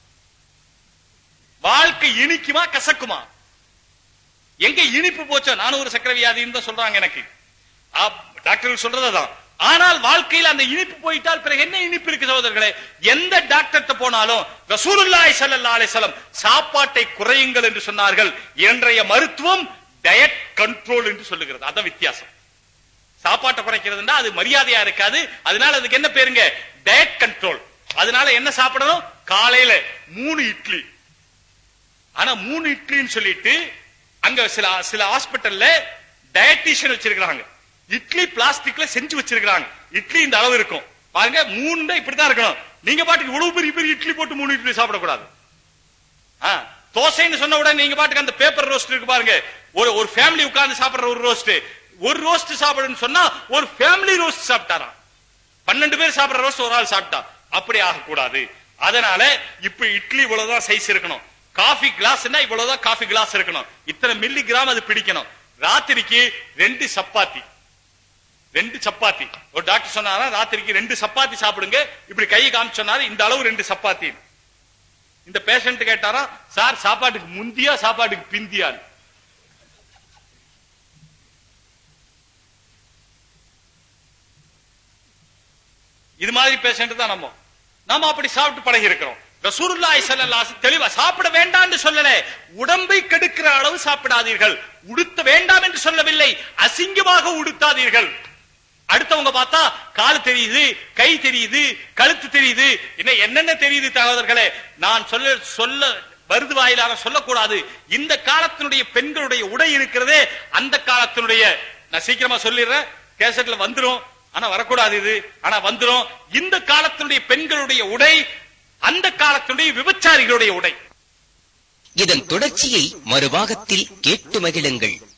வாழ்க்கை இனிக்குமா கசக்குமா எங்க இனிப்பு போச்சோ நானும் ஒரு சக்கரை வியாதின்னு தான் சொல்றாங்க எனக்கு ஆ, டாக்டர் சொல்றதுதான் ஆனால் வாழ்க்கையில் அந்த இனிப்பு போயிட்டால் பிறகு என்ன இனிப்பு இருக்கு சகோதரர்களே எந்த டாக்டர்கிட்ட போனாலும் ரசூலுல்லாஹி ஸல்லல்லாஹு அலைஹி வஸல்லம் சாப்பாட்டை குறையுங்கள் என்று சொன்னார்கள் இன்றைய மருத்துவம் டயட் கண்ட்ரோல் என்று சொல்லுகிறது அதான் வித்தியாசம் சாப்பாட்டை குறைக்கிறதுனா அது மரியாதையா இருக்காது அதனால அதுக்கு என்ன பேருங்க டயட் கண்ட்ரோல் அதனால என்ன சாப்பிடணும் காலையில மூணு இட்லி ஆனா மூணு இட்லின்னு சொல்லிட்டு அங்க சில சில ஹாஸ்பிட்டல்ல டயட்டிஷியன் வச்சிருக்காங்க இட்லி பிளாஸ்டிக்ல செஞ்சு வச்சிருக்காங்க இட்லி இந்த அளவு இருக்கும் பாருங்க மூணு தான் இப்படித்தான் இருக்கணும் நீங்க பாட்டுக்கு இவ்வளவு பெரிய பெரிய இட்லி போட்டு மூணு இட்லி சாப்பிடக்கூடாது ஆ, தோசைன்னு சொன்ன உடனே நீங்க பாட்டுக்கு அந்த பேப்பர் ரோஸ்ட் இருக்கு பாருங்க ஒரு ஒரு ஃபேமிலி உட்கார்ந்து சாப்பிடுற ஒரு ரோஸ்ட் ஒரு ரோஸ்ட் சாப்பிடுன்னு சொன்னா ஒரு ஃபேமிலி ரோஸ்ட் சாப்பிட்டாராம் பன்னெண்டு பேர் சாப்பிடுற ரோஸ்ட் ஒரு ஆள் சாப்பிட்டா அப்படி ஆகக்கூடாது அதனால இப்ப இட்லி இவ்வளவுதான் சைஸ் இருக்கணும் காஃபி கிளாஸ்னா இவ்வளவுதான் காஃபி கிளாஸ் இருக்கணும் இத்தனை மில்லி கிராம் அது பிடிக்கணும் ராத்திரிக்கு ரெண்டு சப்பாத்தி ரெண்டு சப்பாத்தி ஒரு டாக்டர் சொன்னாரா ராத்திரிக்கு ரெண்டு சப்பாத்தி சாப்பிடுங்க இப்படி கையை காமிச்சு சொன்னாரு இந்த அளவு ரெண்டு சப்பாத்தி இந்த பேஷண்ட் கேட்டாரா சார் சாப்பாட்டுக்கு முந்தியா சாப்பாட்டுக்கு பிந்தியா இது மாதிரி பேஷண்ட் தான் நம்ம நாம அப்படி சாப்பிட்டு பழகி இருக்கிறோம் ரசூலுல்லாஹி ஸல்லல்லாஹு அலைஹி தெளிவா சாப்பிட வேண்டாம் சொல்லல உடம்பை கெடுக்கிற அளவு சாப்பிடாதீர்கள் உடுத்த வேண்டாம் என்று சொல்லவில்லை அசிங்கமாக உடுத்தாதீர்கள் அடுத்தவங்க பார்த்தா கால் தெரியுது கை தெரியுது கழுத்து தெரியுது என்ன என்னென்ன தெரியுது சகோதரர்களே நான் சொல்ல சொல்ல வருது வாயிலாக சொல்லக்கூடாது இந்த காலத்தினுடைய பெண்களுடைய உடை இருக்கிறதே அந்த காலத்தினுடைய நான் சீக்கிரமா சொல்லிடுறேன் கேசட்ல வந்துரும் ஆனா வரக்கூடாது இது ஆனா வந்துரும் இந்த காலத்தினுடைய பெண்களுடைய உடை அந்த காலத்தினுடைய விபச்சாரிகளுடைய உடை இதன் தொடர்ச்சியை மறுபாகத்தில் கேட்டு மகிழுங்கள்